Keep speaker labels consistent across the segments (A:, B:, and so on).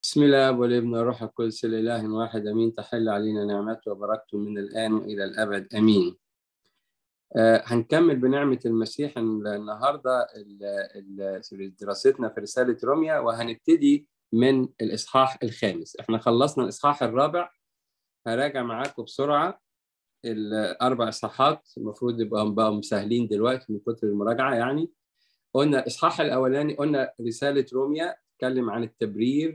A: بسم الله والابن والروح القدس الاله واحد امين تحل علينا نعمته وبركته من الان والى الابد امين. آه هنكمل بنعمه المسيح النهارده ال ال دراستنا في رساله روميا وهنبتدي من الاصحاح الخامس، احنا خلصنا الاصحاح الرابع هراجع معاكم بسرعه الاربع اصحاحات المفروض يبقى بقوا سهلين دلوقتي من كتر المراجعه يعني. قلنا الاصحاح الاولاني قلنا رساله روميا تتكلم عن التبرير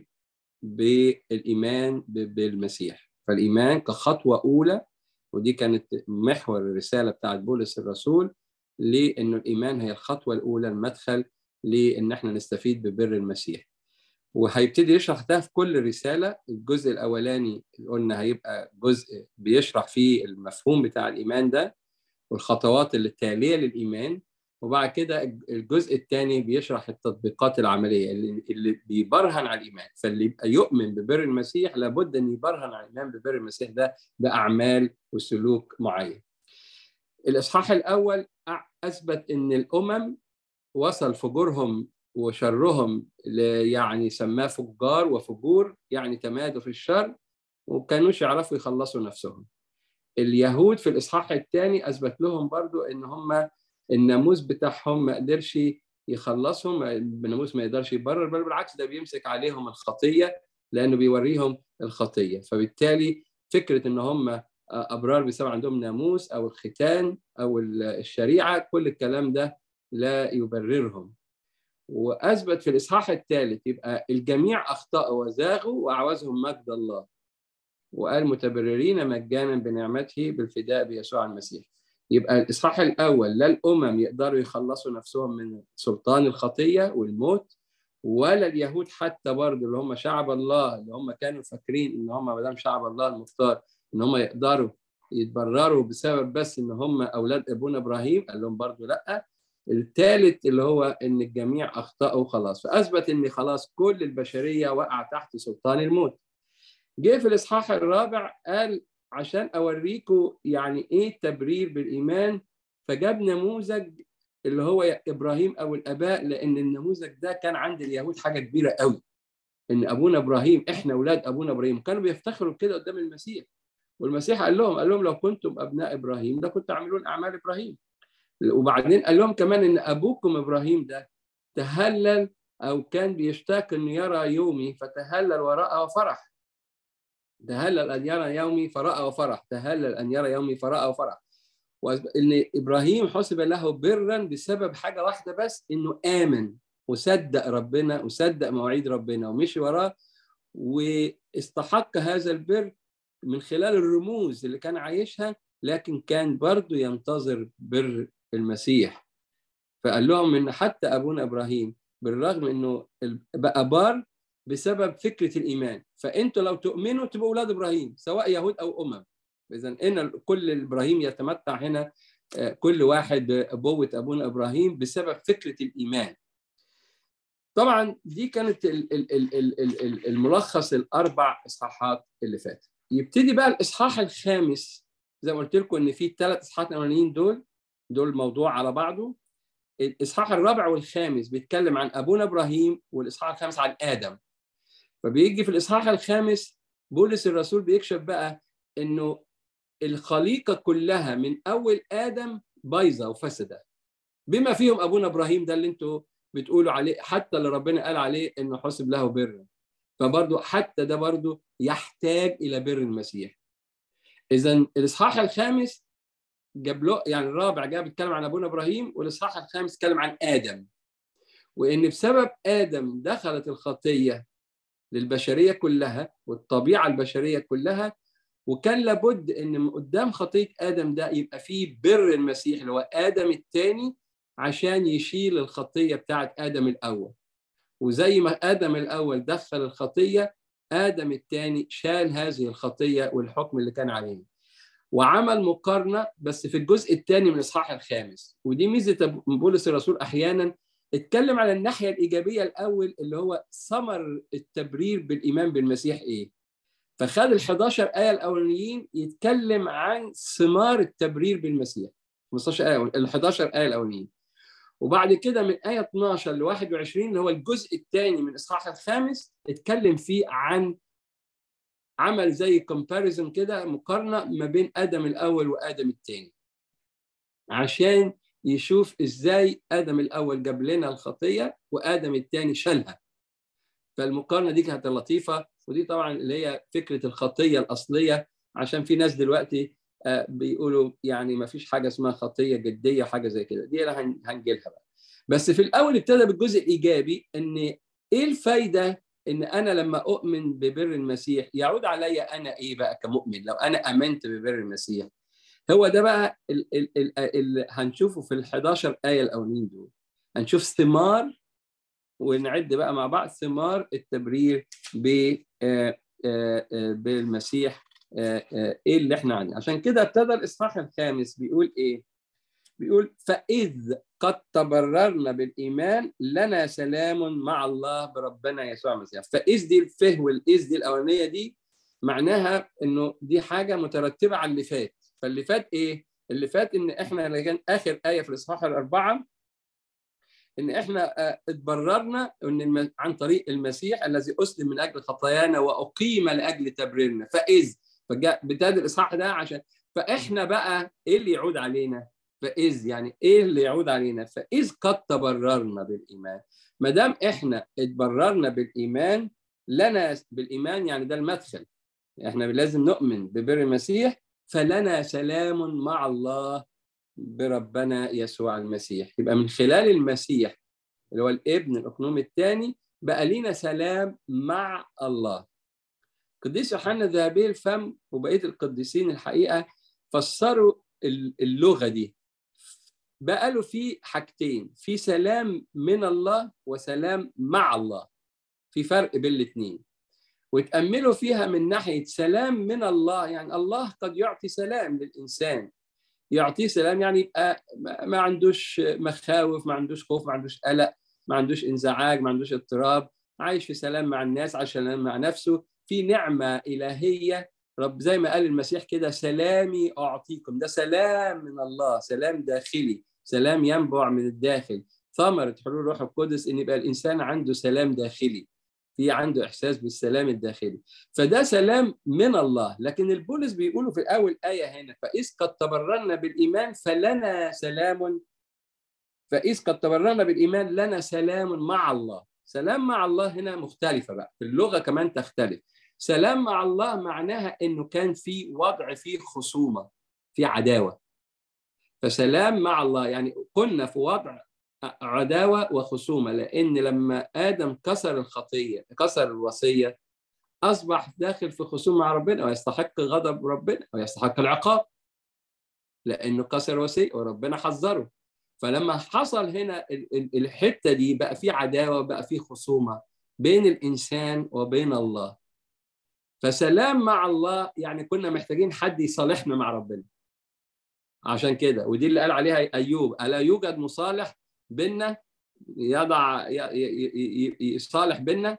A: بالايمان بالمسيح فالايمان كخطوه اولى ودي كانت محور الرساله بتاعت بولس الرسول لانه الايمان هي الخطوه الاولى المدخل لان احنا نستفيد ببر المسيح وهيبتدي يشرح ده في كل رساله الجزء الاولاني قلنا هيبقى جزء بيشرح فيه المفهوم بتاع الايمان ده والخطوات اللي التاليه للايمان وبعد كده الجزء الثاني بيشرح التطبيقات العمليه اللي, اللي بيبرهن على الايمان فاللي يبقى يؤمن ببر المسيح لابد ان يبرهن على الايمان ببر المسيح ده باعمال وسلوك معين. الاصحاح الاول اثبت ان الامم وصل فجورهم وشرهم يعني سماه فجار وفجور يعني تمادوا في الشر وكانوش يعرفوا يخلصوا نفسهم. اليهود في الاصحاح الثاني اثبت لهم برضو ان هم الناموس بتاعهم ما قدرش يخلصهم الناموس ما يقدرش يبرر بل بالعكس ده بيمسك عليهم الخطيه لانه بيوريهم الخطيه فبالتالي فكره ان هم ابرار بسبب عندهم ناموس او الختان او الشريعه كل الكلام ده لا يبررهم واثبت في الاصحاح الثالث يبقى الجميع اخطاوا وزاغوا واعوزهم مجد الله وقال متبررين مجانا بنعمته بالفداء بيسوع المسيح يبقى الاصحاح الاول لا الامم يقدروا يخلصوا نفسهم من سلطان الخطيه والموت ولا اليهود حتى برضه اللي هم شعب الله اللي هم كانوا فاكرين ان هم ما دام شعب الله المختار ان هم يقدروا يتبرروا بسبب بس ان هم اولاد ابونا ابراهيم قال لهم برضه لا الثالث اللي هو ان الجميع اخطاوا خلاص فاثبت ان خلاص كل البشريه وقع تحت سلطان الموت جه في الاصحاح الرابع قال عشان اوريكم يعني ايه التبرير بالايمان فجاب نموذج اللي هو ابراهيم او الاباء لان النموذج ده كان عند اليهود حاجه كبيره قوي ان ابونا ابراهيم احنا اولاد ابونا ابراهيم كانوا بيفتخروا كده قدام المسيح والمسيح قال لهم قال لهم لو كنتم ابناء ابراهيم لكنتم تعملون اعمال ابراهيم وبعدين قال لهم كمان ان ابوكم ابراهيم ده تهلل او كان بيشتاق انه يرى يومي فتهلل وراء وفرح تهلل أن يرى يومي فرأى وفرح تهلل أن يرى يومي فرأى وفرح وإن إبراهيم حسب له برا بسبب حاجة واحدة بس إنه آمن وصدق ربنا وصدق مواعيد ربنا ومشي وراه واستحق هذا البر من خلال الرموز اللي كان عايشها لكن كان برضه ينتظر بر المسيح فقال لهم إن حتى أبونا إبراهيم بالرغم إنه بقى بار بسبب فكره الايمان فانتوا لو تؤمنوا تبقوا اولاد ابراهيم سواء يهود او امم اذا ان كل ابراهيم يتمتع هنا كل واحد بابوه ابونا ابراهيم بسبب فكره الايمان طبعا دي كانت الملخص الاربع اصحاحات اللي فاتت يبتدي بقى الاصحاح الخامس زي ما قلت لكم ان في الثلاث اصحاحات الاولانيين دول دول موضوع على بعضه الاصحاح الرابع والخامس بيتكلم عن ابونا ابراهيم والاصحاح الخامس عن ادم فبيجي في الاصحاح الخامس بولس الرسول بيكشف بقى انه الخليقه كلها من اول ادم بايظه وفسده بما فيهم ابونا ابراهيم ده اللي انتوا بتقولوا عليه حتى اللي ربنا قال عليه انه حسب له بر فبرضه حتى ده برضه يحتاج الى بر المسيح اذا الاصحاح الخامس جاب له يعني الرابع جاب بيتكلم عن ابونا ابراهيم والاصحاح الخامس اتكلم عن ادم وان بسبب ادم دخلت الخطيه للبشريه كلها والطبيعه البشريه كلها وكان لابد ان قدام خطيه ادم ده يبقى فيه بر المسيح اللي هو ادم الثاني عشان يشيل الخطيه بتاعت ادم الاول وزي ما ادم الاول دخل الخطيه ادم الثاني شال هذه الخطيه والحكم اللي كان عليه وعمل مقارنه بس في الجزء الثاني من الاصحاح الخامس ودي ميزه بولس الرسول احيانا اتكلم على الناحيه الايجابيه الاول اللي هو ثمر التبرير بالايمان بالمسيح ايه فخد ال 11 ايه الاولانيين يتكلم عن ثمار التبرير بالمسيح 15 ايه ال 11 ايه الاولانيين وبعد كده من آية 12 ل 21 اللي هو الجزء الثاني من الإصحاح الخامس اتكلم فيه عن عمل زي كومباريزون كده مقارنة ما بين آدم الأول وآدم الثاني عشان يشوف ازاي ادم الاول جاب لنا الخطيه وادم الثاني شالها فالمقارنه دي كانت لطيفه ودي طبعا اللي هي فكره الخطيه الاصليه عشان في ناس دلوقتي بيقولوا يعني ما فيش حاجه اسمها خطيه جديه حاجه زي كده دي هنجي لها بقى بس في الاول ابتدى بالجزء الايجابي ان ايه الفايده ان انا لما اؤمن ببر المسيح يعود عليا انا ايه بقى كمؤمن لو انا امنت ببر المسيح هو ده بقى اللي هنشوفه في ال 11 ايه الاولين دول هنشوف ثمار ونعد بقى مع بعض ثمار التبرير ب بالمسيح ايه اللي احنا عنه عشان كده ابتدى الاصحاح الخامس بيقول ايه بيقول فاذ قد تبررنا بالايمان لنا سلام مع الله بربنا يسوع المسيح فاذ دي الفه والاذ دي الاولانيه دي معناها انه دي حاجه مترتبه على اللي فات فاللي فات ايه اللي فات ان احنا كان اخر ايه في الاصحاح الاربعه ان احنا اتبررنا ان عن طريق المسيح الذي اسلم من اجل خطايانا واقيم لاجل تبريرنا فاذ فجاء ابتدى الاصحاح ده عشان فاحنا بقى ايه اللي يعود علينا فاذ يعني ايه اللي يعود علينا فاذ قد تبررنا بالايمان ما دام احنا اتبررنا بالايمان لنا بالايمان يعني ده المدخل احنا لازم نؤمن ببر المسيح فلنا سلام مع الله بربنا يسوع المسيح يبقى من خلال المسيح اللي هو الابن الاقنوم الثاني بقى لينا سلام مع الله قديس يوحنا ذهبي الفم وبقيه القديسين الحقيقه فسروا اللغه دي بقى له في حاجتين في سلام من الله وسلام مع الله في فرق بين الاثنين وتأملوا فيها من ناحية سلام من الله يعني الله قد يعطي سلام للإنسان يعطيه سلام يعني يبقى ما عندوش مخاوف ما عندوش خوف ما عندوش قلق ما عندوش انزعاج ما عندوش اضطراب عايش في سلام مع الناس عايش سلام مع نفسه في نعمة إلهية رب زي ما قال المسيح كده سلامي أعطيكم ده سلام من الله سلام داخلي سلام ينبع من الداخل ثمرة حلول روح القدس إن يبقى الإنسان عنده سلام داخلي في عنده إحساس بالسلام الداخلي فده سلام من الله لكن البولس بيقولوا في أول آية هنا فإذ قد تبررنا بالإيمان فلنا سلام فإذ قد تبررنا بالإيمان لنا سلام مع الله سلام مع الله هنا مختلفة بقى في اللغة كمان تختلف سلام مع الله معناها انه كان في وضع فيه خصومه في عداوه فسلام مع الله يعني كنا في وضع عداوه وخصومه لان لما ادم كسر الخطيه كسر الوصيه اصبح داخل في خصومه مع ربنا ويستحق غضب ربنا ويستحق العقاب لانه كسر وصيه وربنا حذره فلما حصل هنا الحته دي بقى في عداوه بقى في خصومه بين الانسان وبين الله فسلام مع الله يعني كنا محتاجين حد يصالحنا مع ربنا عشان كده ودي اللي قال عليها ايوب الا يوجد مصالح بيننا يضع يصالح بيننا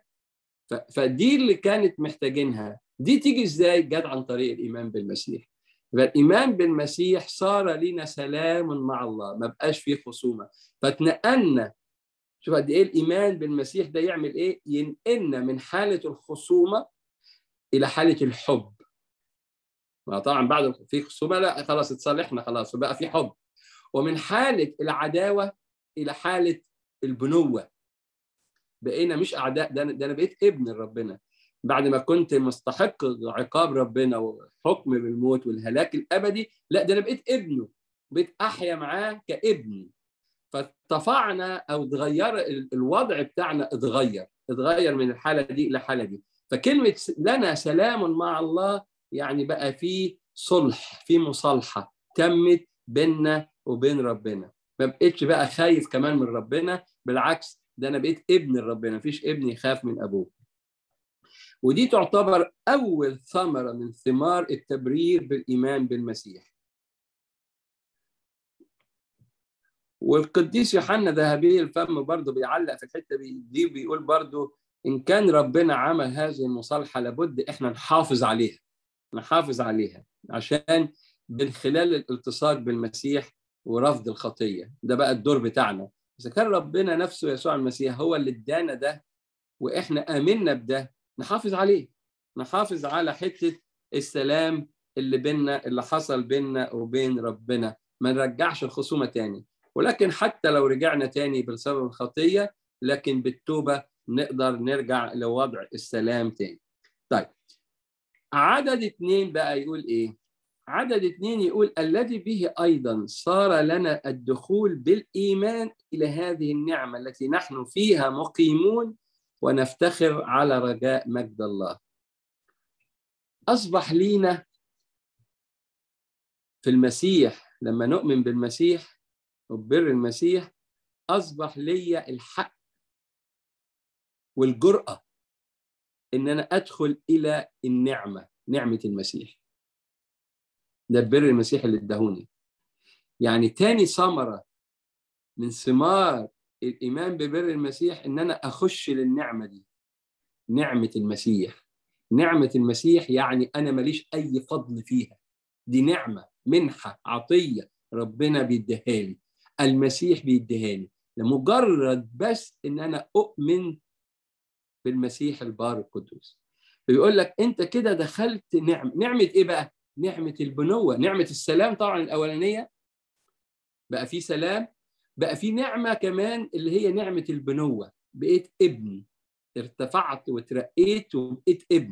A: فدي اللي كانت محتاجينها دي تيجي ازاي جت عن طريق الايمان بالمسيح فالايمان بالمسيح صار لنا سلام مع الله ما بقاش فيه خصومه فاتنقلنا شوف قد ايه الايمان بالمسيح ده يعمل ايه ينقلنا من حاله الخصومه الى حاله الحب ما طبعا بعد في خصومه لا خلاص اتصالحنا خلاص وبقى في حب ومن حاله العداوه الى حاله البنوه بقينا مش اعداء ده ده انا بقيت ابن ربنا بعد ما كنت مستحق عقاب ربنا وحكم بالموت والهلاك الابدي لا ده انا بقيت ابنه بقيت احيا معاه كابن فارتفعنا او اتغير الوضع بتاعنا اتغير اتغير من الحاله دي الى الحاله دي فكلمه لنا سلام مع الله يعني بقى في صلح في مصالحه تمت بيننا وبين ربنا ما بقتش بقى خايف كمان من ربنا بالعكس ده انا بقيت ابن ربنا مفيش ابن يخاف من ابوه ودي تعتبر اول ثمره من ثمار التبرير بالايمان بالمسيح والقديس يوحنا ذهبي الفم برضه بيعلق في الحته دي بيقول برضه ان كان ربنا عمل هذه المصالحه لابد احنا نحافظ عليها نحافظ عليها عشان من خلال الالتصاق بالمسيح ورفض الخطيه ده بقى الدور بتاعنا اذا كان ربنا نفسه يسوع المسيح هو اللي ادانا ده واحنا امنا بده نحافظ عليه نحافظ على حته السلام اللي بيننا اللي حصل بيننا وبين ربنا ما نرجعش الخصومه تاني ولكن حتى لو رجعنا تاني بسبب الخطيه لكن بالتوبه نقدر نرجع لوضع السلام تاني طيب عدد اثنين بقى يقول ايه عدد اثنين يقول الذي به ايضا صار لنا الدخول بالايمان الى هذه النعمه التي نحن فيها مقيمون ونفتخر على رجاء مجد الله اصبح لينا في المسيح لما نؤمن بالمسيح وبر المسيح اصبح ليا الحق والجرأة ان انا ادخل الى النعمة نعمة المسيح ده بر المسيح اللي ادهوني يعني تاني ثمرة من ثمار الإيمان ببر المسيح إن أنا أخش للنعمة دي نعمة المسيح نعمة المسيح يعني أنا ماليش أي فضل فيها دي نعمة منحة عطية ربنا بيديها لي المسيح بيديها لي لمجرد بس إن أنا أؤمن بالمسيح البار القدوس بيقول لك أنت كده دخلت نعمة نعمة إيه بقى؟ نعمة البنوة نعمة السلام طبعا الأولانية بقى في سلام بقى في نعمة كمان اللي هي نعمة البنوة بقيت ابن ارتفعت وترقيت وبقيت ابن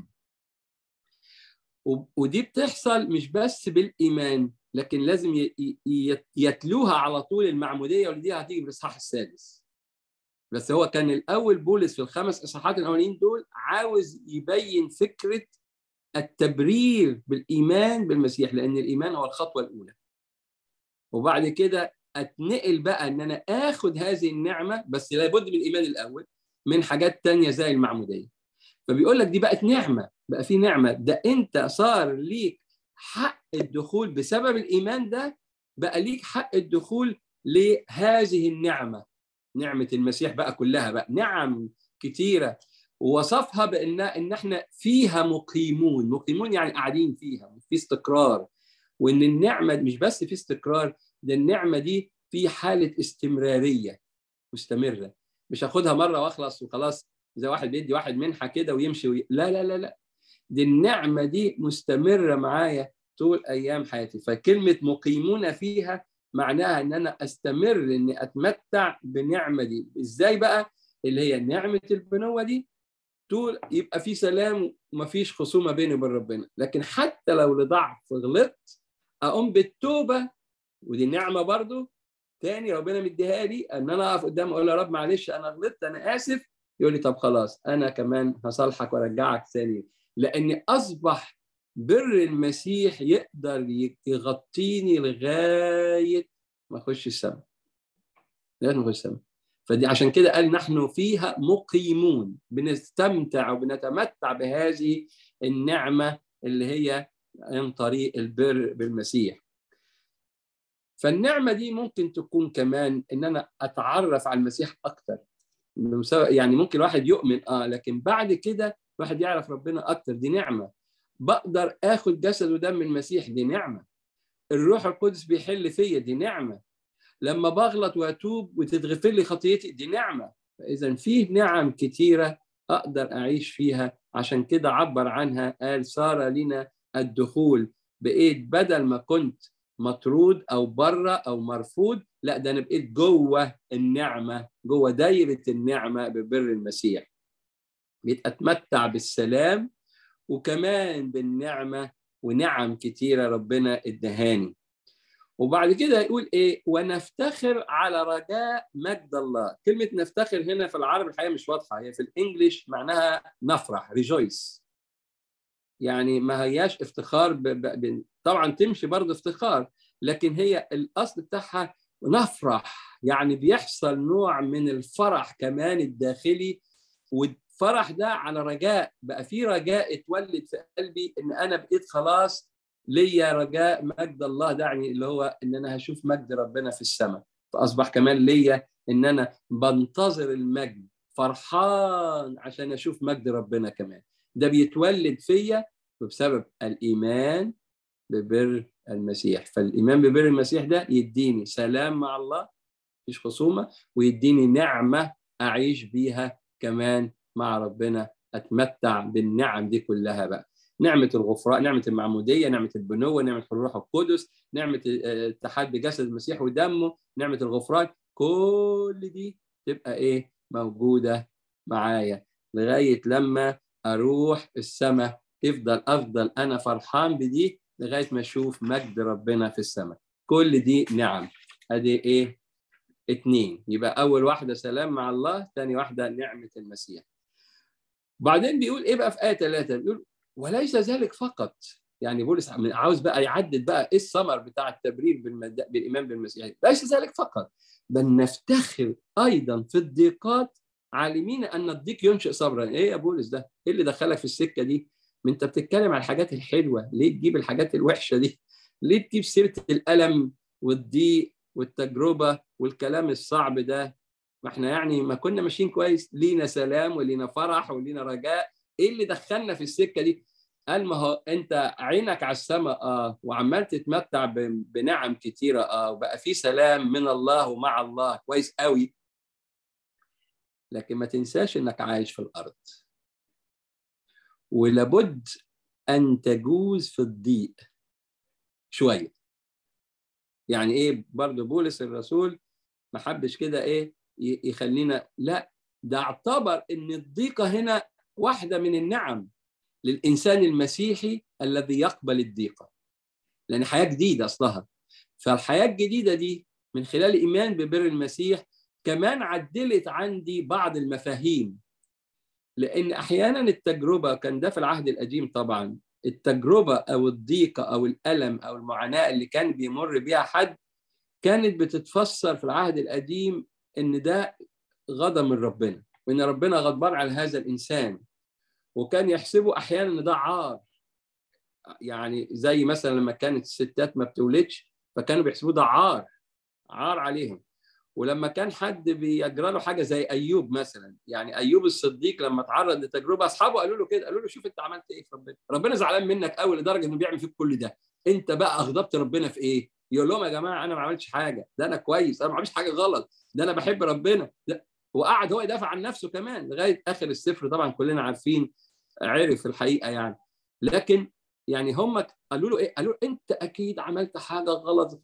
A: ودي بتحصل مش بس بالإيمان لكن لازم يتلوها على طول المعمودية ودي هتيجي في الإصحاح السادس بس هو كان الأول بولس في الخمس إصحاحات الأولين دول عاوز يبين فكرة التبرير بالإيمان بالمسيح لأن الإيمان هو الخطوة الأولى وبعد كده اتنقل بقى ان انا اخد هذه النعمه بس لابد من الايمان الاول من حاجات تانية زي المعموديه فبيقول لك دي بقت نعمه بقى في نعمه ده انت صار ليك حق الدخول بسبب الايمان ده بقى ليك حق الدخول لهذه النعمه نعمه المسيح بقى كلها بقى نعم كتيره ووصفها بان ان احنا فيها مقيمون مقيمون يعني قاعدين فيها في استقرار وان النعمه مش بس في استقرار ده النعمه دي في حاله استمراريه مستمره مش هاخدها مره واخلص وخلاص زي واحد بيدي واحد منحه كده ويمشي وي... لا لا لا لا دي النعمه دي مستمره معايا طول ايام حياتي فكلمه مقيمون فيها معناها ان انا استمر اني اتمتع بنعمه دي ازاي بقى اللي هي نعمه البنوه دي طول يبقى في سلام ومفيش خصومه بيني وبين ربنا لكن حتى لو لضعف غلطت اقوم بالتوبه ودي نعمه برضو تاني ربنا مديها لي ان انا اقف قدامه اقول له يا رب معلش انا غلطت انا اسف يقول لي طب خلاص انا كمان هصالحك وارجعك ثاني لاني اصبح بر المسيح يقدر يغطيني لغايه ما اخش السماء لغايه ما اخش السماء فدي عشان كده قال نحن فيها مقيمون بنستمتع وبنتمتع بهذه النعمه اللي هي عن طريق البر بالمسيح فالنعمه دي ممكن تكون كمان ان انا اتعرف على المسيح اكتر يعني ممكن الواحد يؤمن اه لكن بعد كده الواحد يعرف ربنا اكتر دي نعمه بقدر اخد جسد ودم المسيح دي نعمه الروح القدس بيحل فيا دي نعمه لما بغلط واتوب وتتغفر لي خطيتي دي نعمه فاذا فيه نعم كتيره اقدر اعيش فيها عشان كده عبر عنها قال صار لنا الدخول بقيت بدل ما كنت مطرود او بره او مرفوض لا ده انا بقيت جوه النعمه جوه دايره النعمه ببر المسيح بقيت اتمتع بالسلام وكمان بالنعمه ونعم كتيره ربنا ادهاني وبعد كده يقول ايه ونفتخر على رجاء مجد الله كلمه نفتخر هنا في العربي الحقيقه مش واضحه هي في الانجليش معناها نفرح ريجويس يعني ما هياش افتخار ب... ب... طبعا تمشي برضه افتخار لكن هي الاصل بتاعها نفرح يعني بيحصل نوع من الفرح كمان الداخلي والفرح ده على رجاء بقى في رجاء اتولد في قلبي ان انا بقيت خلاص ليا رجاء مجد الله ده يعني اللي هو ان انا هشوف مجد ربنا في السماء فاصبح كمان ليا ان انا بنتظر المجد فرحان عشان اشوف مجد ربنا كمان ده بيتولد فيا بسبب الايمان ببر المسيح فالايمان ببر المسيح ده يديني سلام مع الله مفيش خصومه ويديني نعمه اعيش بيها كمان مع ربنا اتمتع بالنعم دي كلها بقى نعمه الغفران نعمه المعموديه نعمه البنوه نعمه الروح القدس نعمه اتحاد بجسد المسيح ودمه نعمه الغفران كل دي تبقى ايه موجوده معايا لغايه لما اروح السماء تفضل افضل انا فرحان بدي لغايه ما اشوف مجد ربنا في السماء كل دي نعم ادي ايه اتنين يبقى اول واحده سلام مع الله ثاني واحده نعمه المسيح بعدين بيقول ايه بقى في ايه ثلاثة بيقول وليس ذلك فقط يعني بولس عاوز بقى يعدد بقى ايه الثمر بتاع التبرير بالمد... بالايمان بالمسيح ليس ذلك فقط بل نفتخر ايضا في الضيقات عالمين ان الضيق ينشئ صبرا ايه يا بولس ده ايه اللي دخلك في السكه دي ما انت بتتكلم عن الحاجات الحلوه ليه تجيب الحاجات الوحشه دي ليه تجيب سيره الالم والضيق والتجربه والكلام الصعب ده ما احنا يعني ما كنا ماشيين كويس لينا سلام ولينا فرح ولينا رجاء ايه اللي دخلنا في السكه دي قال ما هو انت عينك على السماء اه وعمال تتمتع بنعم كتيره اه وبقى في سلام من الله ومع الله كويس قوي لكن ما تنساش انك عايش في الارض ولابد ان تجوز في الضيق شويه يعني ايه برضه بولس الرسول ما حبش كده ايه يخلينا لا ده اعتبر ان الضيقه هنا واحده من النعم للانسان المسيحي الذي يقبل الضيقه لان حياه جديده اصلها فالحياه الجديده دي من خلال ايمان ببر المسيح كمان عدلت عندي بعض المفاهيم لان احيانا التجربه كان ده في العهد القديم طبعا التجربه او الضيقه او الالم او المعاناه اللي كان بيمر بيها حد كانت بتتفسر في العهد القديم ان ده غضب من ربنا وان ربنا غضبان على هذا الانسان وكان يحسبوا احيانا ان ده عار يعني زي مثلا لما كانت الستات ما بتولدش فكانوا بيحسبوه ده عار عار عليهم ولما كان حد بيجرى له حاجه زي ايوب مثلا يعني ايوب الصديق لما تعرض لتجربه اصحابه قالوا له كده قالوا له شوف انت عملت ايه في ربنا ربنا زعلان منك قوي لدرجه انه بيعمل فيك كل ده انت بقى اغضبت ربنا في ايه يقول لهم يا جماعه انا ما عملتش حاجه ده انا كويس انا ما عملتش حاجه غلط ده انا بحب ربنا ده وقعد هو يدافع عن نفسه كمان لغايه اخر السفر طبعا كلنا عارفين عرف الحقيقه يعني لكن يعني هم قالوا له ايه قالوا له انت اكيد عملت حاجه غلط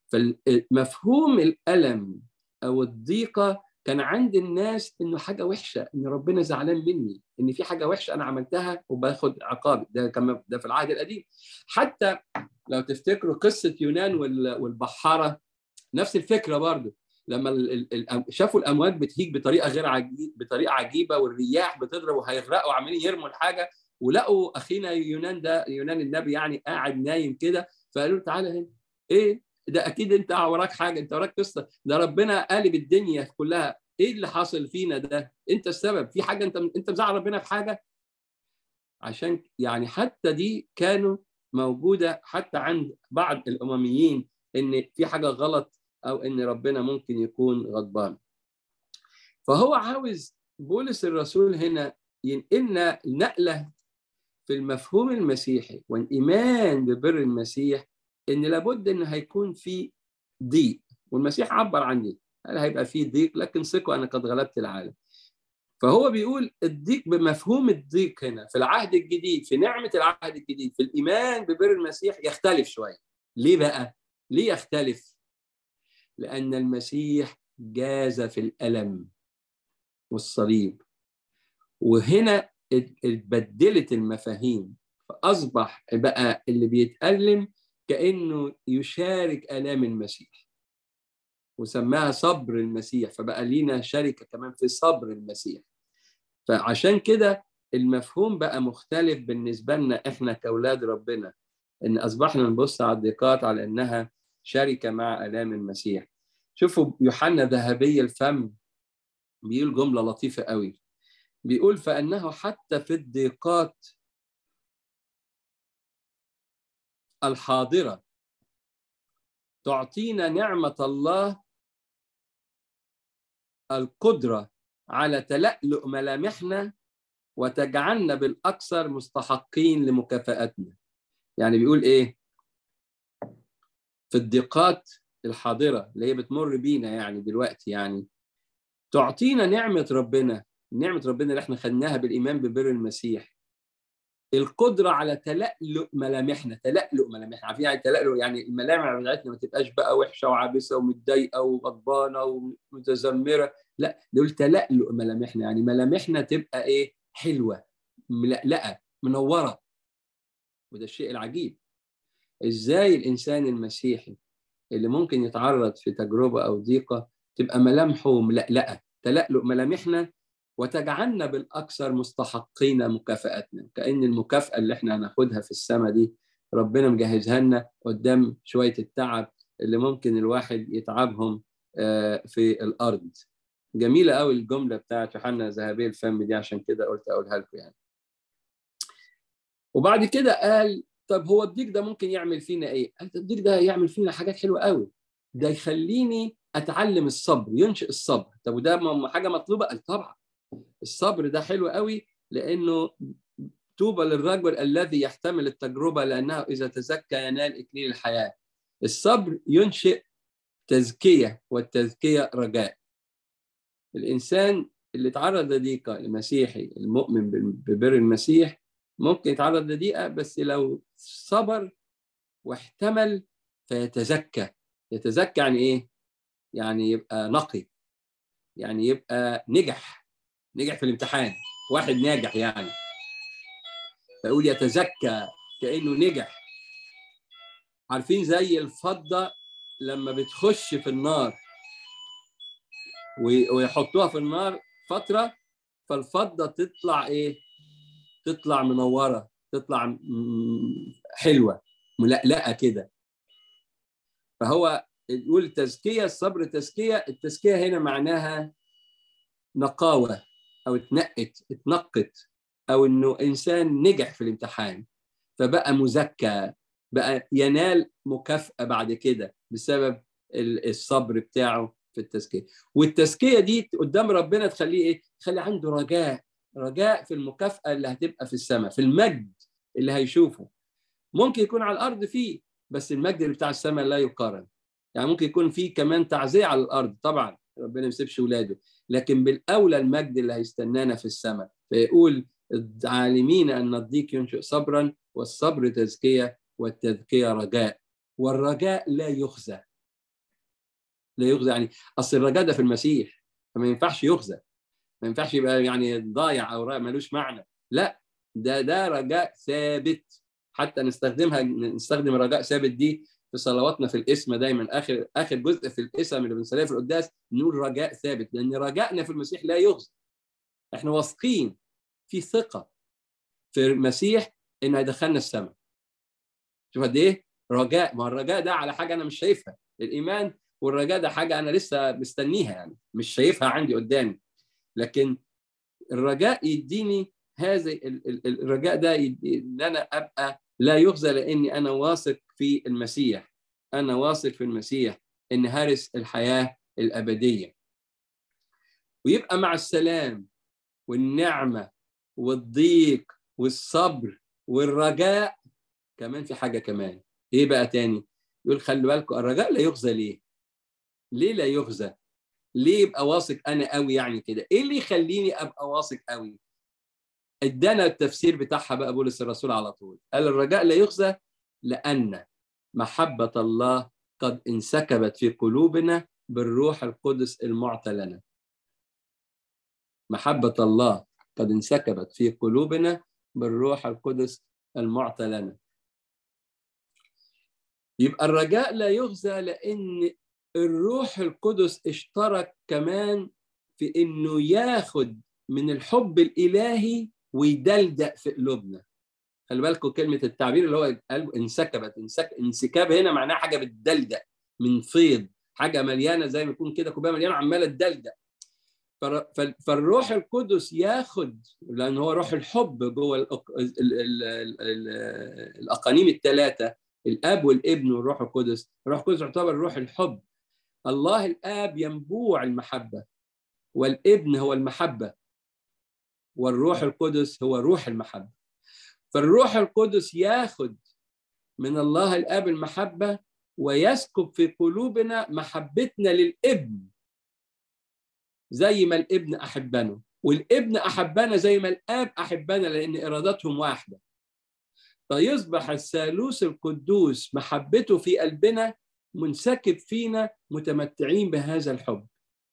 A: فمفهوم الالم او الضيقه كان عند الناس انه حاجه وحشه ان ربنا زعلان مني ان في حاجه وحشه انا عملتها وباخد عقاب ده كان ده في العهد القديم حتى لو تفتكروا قصه يونان والبحاره نفس الفكره برضه لما شافوا الامواج بتهيج بطريقه غير عجيب بطريقه عجيبه والرياح بتضرب وهيغرقوا عمالين يرموا الحاجه ولقوا اخينا يونان ده يونان النبي يعني قاعد نايم كده فقالوا له تعالى هنا ايه ده اكيد انت وراك حاجه انت وراك قصه ده ربنا قالب الدنيا كلها ايه اللي حاصل فينا ده انت السبب في حاجه انت انت مزعل ربنا في حاجه عشان يعني حتى دي كانوا موجوده حتى عند بعض الامميين ان في حاجه غلط او ان ربنا ممكن يكون غضبان فهو عاوز بولس الرسول هنا ينقلنا نقله في المفهوم المسيحي والايمان ببر المسيح ان لابد ان هيكون في ضيق والمسيح عبر عن دي قال هيبقى في ضيق لكن ثقوا انا قد غلبت العالم فهو بيقول الضيق بمفهوم الضيق هنا في العهد الجديد في نعمه العهد الجديد في الايمان ببر المسيح يختلف شويه ليه بقى ليه يختلف لان المسيح جاز في الالم والصليب وهنا اتبدلت المفاهيم فاصبح بقى اللي بيتالم كانه يشارك الام المسيح وسماها صبر المسيح فبقى لينا شركه كمان في صبر المسيح فعشان كده المفهوم بقى مختلف بالنسبه لنا احنا كاولاد ربنا ان اصبحنا نبص على الضيقات على انها شركه مع الام المسيح شوفوا يوحنا ذهبي الفم بيقول جمله لطيفه قوي بيقول فانه حتى في الضيقات الحاضره تعطينا نعمه الله القدره على تلألؤ ملامحنا وتجعلنا بالاكثر مستحقين لمكافاتنا يعني بيقول ايه في الضيقات الحاضره اللي هي بتمر بينا يعني دلوقتي يعني تعطينا نعمه ربنا نعمه ربنا اللي احنا خدناها بالايمان ببر المسيح القدره على تلألؤ ملامحنا تلألؤ ملامحنا عارفين يعني تلألؤ يعني الملامح بتاعتنا ما تبقاش بقى وحشه وعابسه ومتضايقه وغضبانه ومتذمره لا دول تلألؤ ملامحنا يعني ملامحنا تبقى ايه حلوه ملألأه منوره وده الشيء العجيب ازاي الانسان المسيحي اللي ممكن يتعرض في تجربه او ضيقه تبقى ملامحه ملألأه تلألؤ ملامحنا وتجعلنا بالاكثر مستحقين مكافاتنا كان المكافاه اللي احنا هناخدها في السماء دي ربنا مجهزها لنا قدام شويه التعب اللي ممكن الواحد يتعبهم في الارض جميله قوي الجمله بتاعت يوحنا ذهبي الفم دي عشان كده قلت اقولها لكم يعني وبعد كده قال طب هو الضيق ده ممكن يعمل فينا ايه؟ قال الضيق ده يعمل فينا حاجات حلوه قوي ده يخليني اتعلم الصبر ينشئ الصبر طب وده حاجه مطلوبه؟ قال طبعا الصبر ده حلو قوي لانه طوبى للرجل الذي يحتمل التجربه لانه اذا تزكى ينال اكليل الحياه الصبر ينشئ تزكيه والتزكيه رجاء الانسان اللي تعرض لضيقه المسيحي المؤمن ببر المسيح ممكن يتعرض لضيقه بس لو صبر واحتمل فيتزكى يتزكى يعني ايه يعني يبقى نقي يعني يبقى نجح نجح في الامتحان واحد ناجح يعني فيقول يتزكى كانه نجح عارفين زي الفضه لما بتخش في النار ويحطوها في النار فتره فالفضه تطلع ايه تطلع منوره تطلع حلوه ملألأه كده فهو يقول التزكيه الصبر تزكيه التزكيه هنا معناها نقاوه او اتنقت اتنقت او انه انسان نجح في الامتحان فبقى مزكى بقى ينال مكافاه بعد كده بسبب الصبر بتاعه في التزكيه والتزكيه دي قدام ربنا تخليه ايه تخلي عنده رجاء رجاء في المكافاه اللي هتبقى في السماء في المجد اللي هيشوفه ممكن يكون على الارض فيه بس المجد اللي بتاع السماء لا يقارن يعني ممكن يكون فيه كمان تعزيه على الارض طبعا ربنا ما يسيبش ولاده لكن بالاولى المجد اللي هيستنانا في السماء فيقول عالمين ان الضيق ينشئ صبرا والصبر تزكيه والتزكيه رجاء والرجاء لا يخزى لا يخزى يعني اصل الرجاء ده في المسيح فما ينفعش يخزى ما ينفعش يبقى يعني ضايع او ملوش معنى لا ده ده رجاء ثابت حتى نستخدمها نستخدم رجاء ثابت دي في صلواتنا في الاسم دايما اخر اخر جزء في الاسم اللي بنصليه في القداس نقول رجاء ثابت لان رجائنا في المسيح لا يخزى احنا واثقين في ثقه في المسيح انه هيدخلنا السماء شوف قد ايه رجاء ما الرجاء ده على حاجه انا مش شايفها الايمان والرجاء ده حاجه انا لسه مستنيها يعني مش شايفها عندي قدامي لكن الرجاء يديني هذا الرجاء ده ان انا ابقى لا يخزى لاني انا واثق في المسيح انا واثق في المسيح ان هارس الحياه الابديه ويبقى مع السلام والنعمه والضيق والصبر والرجاء كمان في حاجه كمان ايه بقى تاني يقول خلي بالكم الرجاء لا يخزى ليه ليه لا يخزى ليه يبقى واثق انا قوي يعني كده ايه اللي يخليني ابقى واثق قوي ادانا التفسير بتاعها بقى بولس الرسول على طول قال الرجاء لا يخزى لان محبه الله قد انسكبت في قلوبنا بالروح القدس المعطى لنا محبه الله قد انسكبت في قلوبنا بالروح القدس المعطى لنا يبقى الرجاء لا يخزى لان الروح القدس اشترك كمان في انه ياخد من الحب الالهي ويدلدق في قلوبنا خلي بالكم كلمه التعبير اللي هو قلب انسكبت انسك... انسكاب هنا معناها حاجه بتدلدق من فيض حاجه مليانه زي ما يكون كده كوبايه مليانه عماله تدلدق فالروح القدس ياخد لان هو روح الحب جوه الأق... ال... ال... ال... الاقانيم الثلاثه الاب والابن والروح القدس الروح القدس يعتبر روح الحب الله الاب ينبوع المحبه والابن هو المحبه والروح القدس هو روح المحبه فالروح القدس ياخد من الله الاب المحبه ويسكب في قلوبنا محبتنا للابن زي ما الابن احبنا والابن احبنا زي ما الاب احبنا لان ارادتهم واحده فيصبح الثالوث القدوس محبته في قلبنا منسكب فينا متمتعين بهذا الحب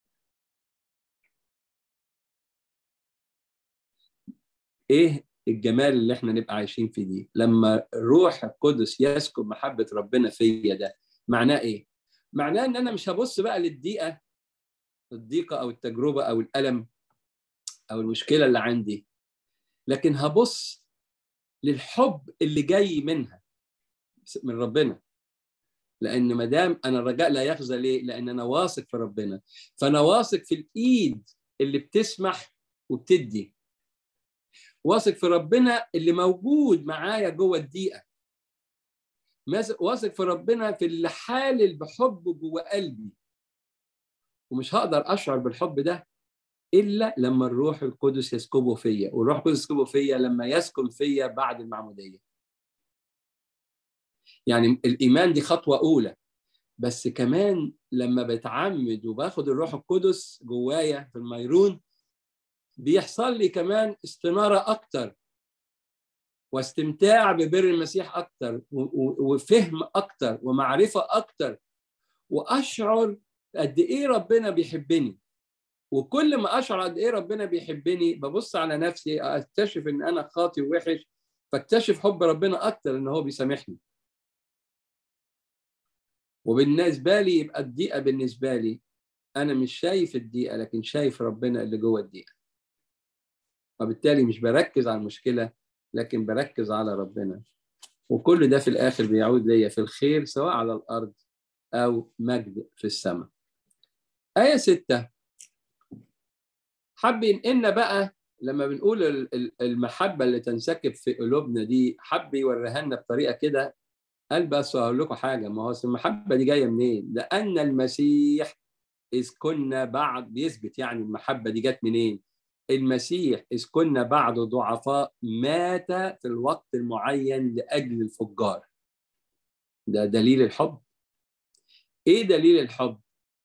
A: ايه الجمال اللي احنا نبقى عايشين فيه دي لما روح القدس يسكب محبه ربنا فيا ده معناه ايه معناه ان انا مش هبص بقى للضيقه الضيقه او التجربه او الالم او المشكله اللي عندي لكن هبص للحب اللي جاي منها من ربنا لان ما دام انا الرجاء لا يخزى ليه لان انا واثق في ربنا فانا واثق في الايد اللي بتسمح وبتدي واثق في ربنا اللي موجود معايا جوه الدقيقه واثق في ربنا في اللي حالل بحبه جوه قلبي ومش هقدر اشعر بالحب ده الا لما الروح القدس يسكبه فيا والروح القدس يسكبه فيا لما يسكن فيا بعد المعموديه يعني الايمان دي خطوه اولى بس كمان لما بتعمد وباخد الروح القدس جوايا في الميرون بيحصل لي كمان استناره اكتر واستمتاع ببر المسيح اكتر وفهم اكتر ومعرفه اكتر واشعر قد ايه ربنا بيحبني وكل ما اشعر قد ايه ربنا بيحبني ببص على نفسي اكتشف ان انا خاطي ووحش فاكتشف حب ربنا اكتر ان هو بيسامحني وبالنسبه لي يبقى الضيقه بالنسبه لي انا مش شايف الضيقه لكن شايف ربنا اللي جوه الضيقه وبالتالي مش بركز على المشكله لكن بركز على ربنا وكل ده في الاخر بيعود ليا في الخير سواء على الارض او مجد في السماء ايه ستة حب ينقلنا بقى لما بنقول المحبه اللي تنسكب في قلوبنا دي حب يوريها لنا بطريقه كده قال بس اقول لكم حاجه ما هو المحبه دي جايه منين؟ لان المسيح اذ كنا بعد بيثبت يعني المحبه دي جت منين؟ المسيح اذ كنا بعد ضعفاء مات في الوقت المعين لاجل الفجار. ده دليل الحب. ايه دليل الحب؟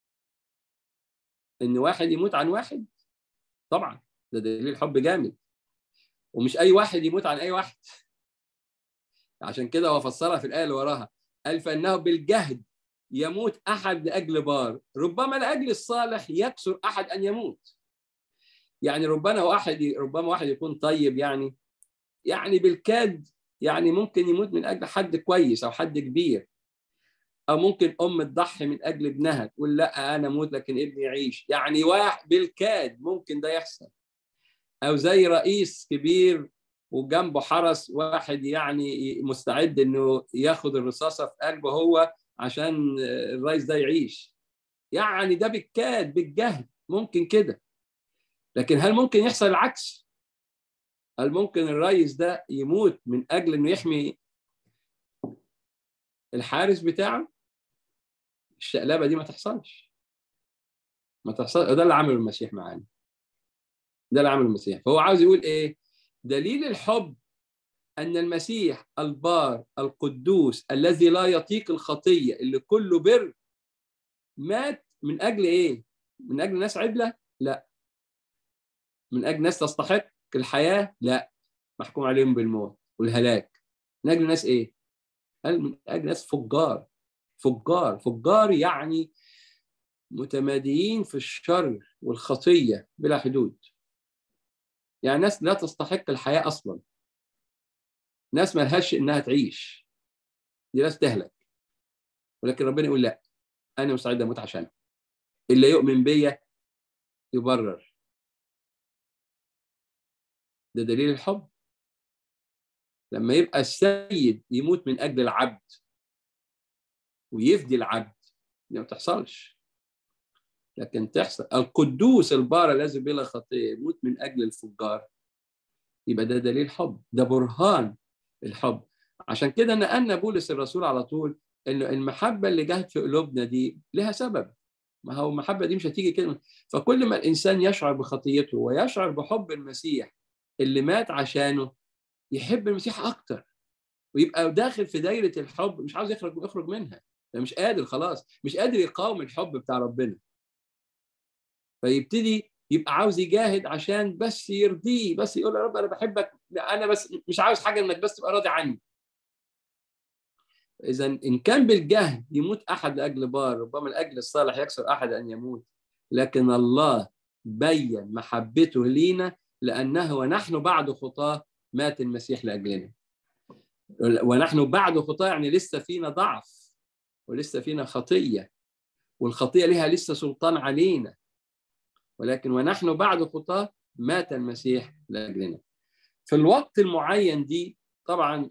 A: ان واحد يموت عن واحد؟ طبعا ده دليل الحب جامد. ومش اي واحد يموت عن اي واحد. عشان كده هو فسرها في الآية اللي وراها قال فإنه بالجهد يموت أحد لأجل بار ربما لأجل الصالح يكسر أحد أن يموت يعني ربما واحد ربما واحد يكون طيب يعني يعني بالكاد يعني ممكن يموت من أجل حد كويس أو حد كبير أو ممكن أم تضحي من أجل ابنها تقول لا أنا أموت لكن ابني يعيش يعني واحد بالكاد ممكن ده يحصل أو زي رئيس كبير وجنبه حرس واحد يعني مستعد انه ياخد الرصاصه في قلبه هو عشان الرئيس ده يعيش يعني ده بالكاد بالجهد ممكن كده لكن هل ممكن يحصل العكس هل ممكن الرئيس ده يموت من اجل انه يحمي الحارس بتاعه الشقلبه دي ما تحصلش ما تحصل ده اللي عمله المسيح معانا ده اللي عمله المسيح فهو عاوز يقول ايه دليل الحب أن المسيح البار القدوس الذي لا يطيق الخطية اللي كله بر مات من أجل إيه؟ من أجل ناس عدلة؟ لا من أجل ناس تستحق الحياة؟ لا محكوم عليهم بالموت والهلاك من أجل ناس إيه؟ قال من أجل ناس فجار فجار فجار يعني متماديين في الشر والخطية بلا حدود يعني ناس لا تستحق الحياة أصلا ناس ما لهاش إنها تعيش دي ناس تهلك ولكن ربنا يقول لا أنا مستعد أموت عشانه اللي يؤمن بيا يبرر ده دليل الحب لما يبقى السيد يموت من أجل العبد ويفدي العبد دي ما تحصلش لكن تحصل القدوس البار الذي بلا خطيه يموت من اجل الفجار يبقى ده دليل حب ده برهان الحب عشان كده نقلنا بولس الرسول على طول انه المحبه اللي جت في قلوبنا دي لها سبب ما هو المحبه دي مش هتيجي كده فكل ما الانسان يشعر بخطيته ويشعر بحب المسيح اللي مات عشانه يحب المسيح اكتر ويبقى داخل في دايره الحب مش عاوز يخرج يخرج منها مش قادر خلاص مش قادر يقاوم الحب بتاع ربنا فيبتدي يبقى عاوز يجاهد عشان بس يرضيه بس يقول يا رب انا بحبك انا بس مش عاوز حاجه انك بس تبقى راضي عني اذا ان كان بالجهل يموت احد لاجل بار ربما لاجل الصالح يكسر احد ان يموت لكن الله بين محبته لينا لانه ونحن بعد خطاه مات المسيح لاجلنا ونحن بعد خطاه يعني لسه فينا ضعف ولسه فينا خطيه والخطيه لها لسه سلطان علينا ولكن ونحن بعد خطاه مات المسيح لاجلنا في الوقت المعين دي طبعا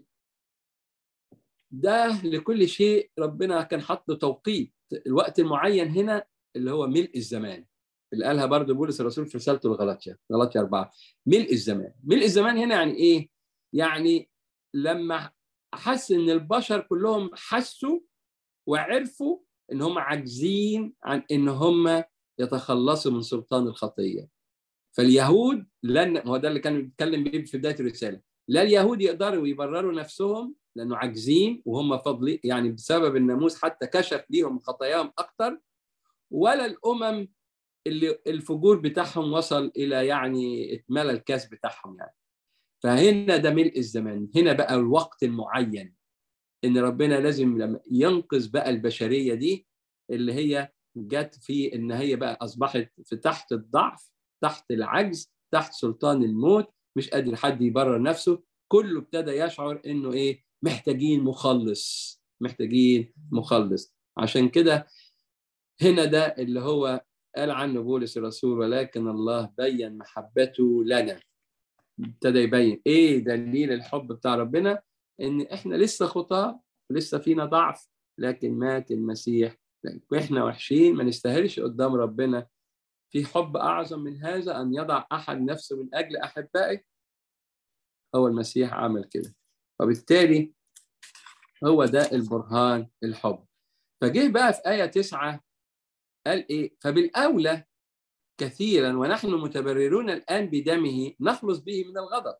A: ده لكل شيء ربنا كان حط توقيت الوقت المعين هنا اللي هو ملء الزمان اللي قالها برضه بولس الرسول في رسالته لغلاطيا غلاطيا أربعة ملء الزمان ملء الزمان هنا يعني إيه؟ يعني لما حس إن البشر كلهم حسوا وعرفوا إن هم عاجزين عن إن هم يتخلصوا من سلطان الخطية فاليهود لن هو ده اللي كان بيتكلم بيه في بداية الرسالة لا اليهود يقدروا يبرروا نفسهم لانه عاجزين وهم فضلي يعني بسبب الناموس حتى كشف ليهم خطاياهم اكتر ولا الامم اللي الفجور بتاعهم وصل الى يعني اتملى الكاس بتاعهم يعني فهنا ده ملء الزمان هنا بقى الوقت المعين ان ربنا لازم لما ينقذ بقى البشريه دي اللي هي جت في ان هي بقى اصبحت في تحت الضعف تحت العجز تحت سلطان الموت مش قادر حد يبرر نفسه كله ابتدى يشعر انه ايه محتاجين مخلص محتاجين مخلص عشان كده هنا ده اللي هو قال عنه بولس الرسول ولكن الله بين محبته لنا ابتدى يبين ايه دليل الحب بتاع ربنا ان احنا لسه خطاه ولسه فينا ضعف لكن مات المسيح واحنا وحشين ما نستاهلش قدام ربنا في حب اعظم من هذا ان يضع احد نفسه من اجل احبائه هو المسيح عمل كده وبالتالي هو ده البرهان الحب فجه بقى في آية تسعة قال إيه فبالأولى كثيرا ونحن متبررون الآن بدمه نخلص به من الغضب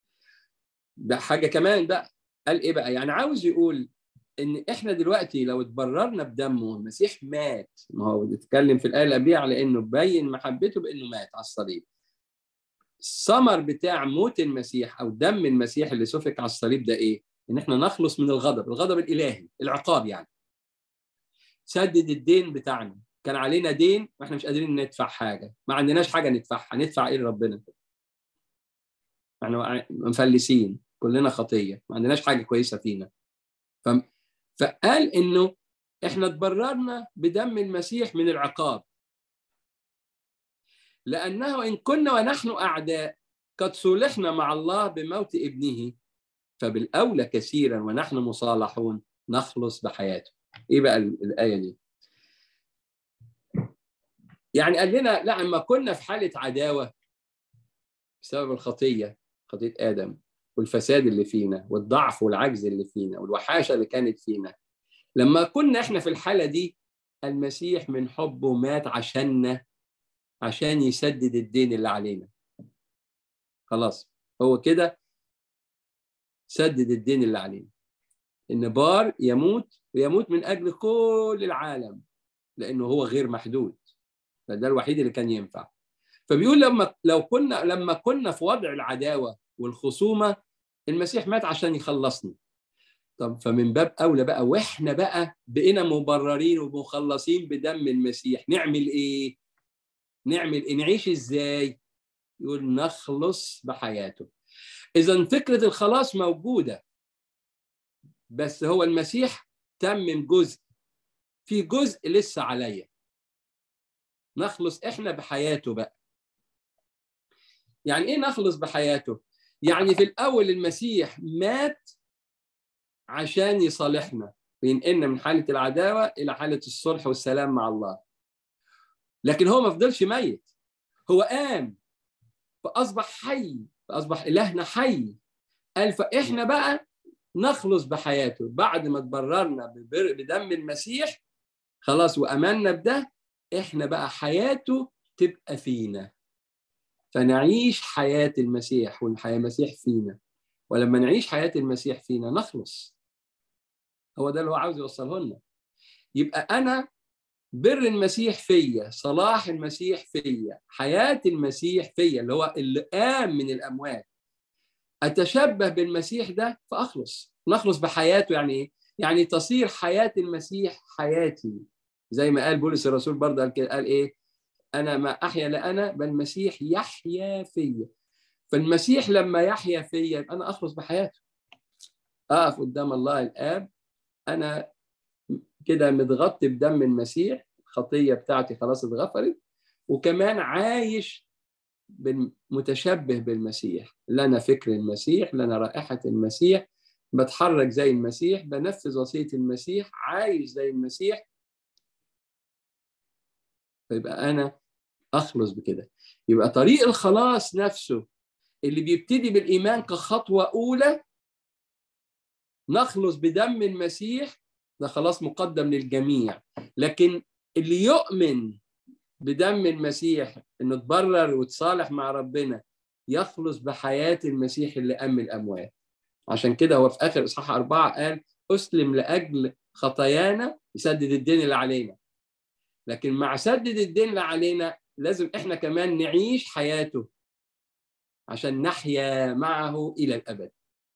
A: ده حاجة كمان بقى قال إيه بقى يعني عاوز يقول إن إحنا دلوقتي لو اتبررنا بدمه المسيح مات ما هو بيتكلم في الآية اللي قبلها على إنه بين محبته بإنه مات على الصليب الثمر بتاع موت المسيح او دم المسيح اللي سفك على الصليب ده ايه؟ ان احنا نخلص من الغضب، الغضب الالهي، العقاب يعني. سدد الدين بتاعنا، كان علينا دين واحنا مش قادرين ندفع حاجه، ما عندناش حاجه ندفعها، ندفع ايه لربنا؟ احنا مفلسين، كلنا خطيه، ما عندناش حاجه كويسه فينا. ف... فقال انه احنا اتبررنا بدم المسيح من العقاب لأنه إن كنا ونحن أعداء قد صلحنا مع الله بموت ابنه فبالأولى كثيرا ونحن مصالحون نخلص بحياته إيه بقى الآية دي يعني قال لنا لا لما كنا في حالة عداوة بسبب الخطية خطية آدم والفساد اللي فينا والضعف والعجز اللي فينا والوحاشة اللي كانت فينا لما كنا احنا في الحالة دي المسيح من حبه مات عشاننا عشان يسدد الدين اللي علينا خلاص هو كده سدد الدين اللي علينا ان بار يموت ويموت من اجل كل العالم لانه هو غير محدود فده الوحيد اللي كان ينفع فبيقول لما لو كنا لما كنا في وضع العداوه والخصومه المسيح مات عشان يخلصنا طب فمن باب اولى بقى واحنا بقى بقينا مبررين ومخلصين بدم المسيح نعمل ايه نعمل إيه؟ نعيش ازاي يقول نخلص بحياته اذا فكره الخلاص موجوده بس هو المسيح تمم جزء في جزء لسه عليا نخلص احنا بحياته بقى يعني ايه نخلص بحياته يعني في الاول المسيح مات عشان يصالحنا وينقلنا من حاله العداوه الى حاله الصلح والسلام مع الله لكن هو ما فضلش ميت هو قام فاصبح حي فاصبح الهنا حي قال فاحنا بقى نخلص بحياته بعد ما تبررنا بدم المسيح خلاص وامنا بده احنا بقى حياته تبقى فينا فنعيش حياه المسيح والحياه المسيح فينا ولما نعيش حياه المسيح فينا نخلص هو ده اللي هو عاوز يوصله لنا يبقى انا بر المسيح فيا صلاح المسيح فيا حياه المسيح فيا اللي هو اللي قام من الاموات اتشبه بالمسيح ده فاخلص نخلص بحياته يعني ايه يعني تصير حياه المسيح حياتي زي ما قال بولس الرسول برضه قال, قال ايه انا ما احيا لا انا بل المسيح يحيا فيا فالمسيح لما يحيا فيا انا اخلص بحياته اقف قدام الله الاب انا كده متغطي بدم المسيح الخطيه بتاعتي خلاص اتغفرت وكمان عايش متشبه بالمسيح لنا فكر المسيح لنا رائحه المسيح بتحرك زي المسيح بنفذ وصيه المسيح عايش زي المسيح فيبقى انا اخلص بكده يبقى طريق الخلاص نفسه اللي بيبتدي بالايمان كخطوه اولى نخلص بدم المسيح ده خلاص مقدم للجميع لكن اللي يؤمن بدم المسيح انه تبرر وتصالح مع ربنا يخلص بحياه المسيح اللي قام الاموات عشان كده هو في اخر اصحاح اربعه قال اسلم لاجل خطايانا يسدد الدين اللي علينا لكن مع سدد الدين اللي علينا لازم احنا كمان نعيش حياته عشان نحيا معه الى الابد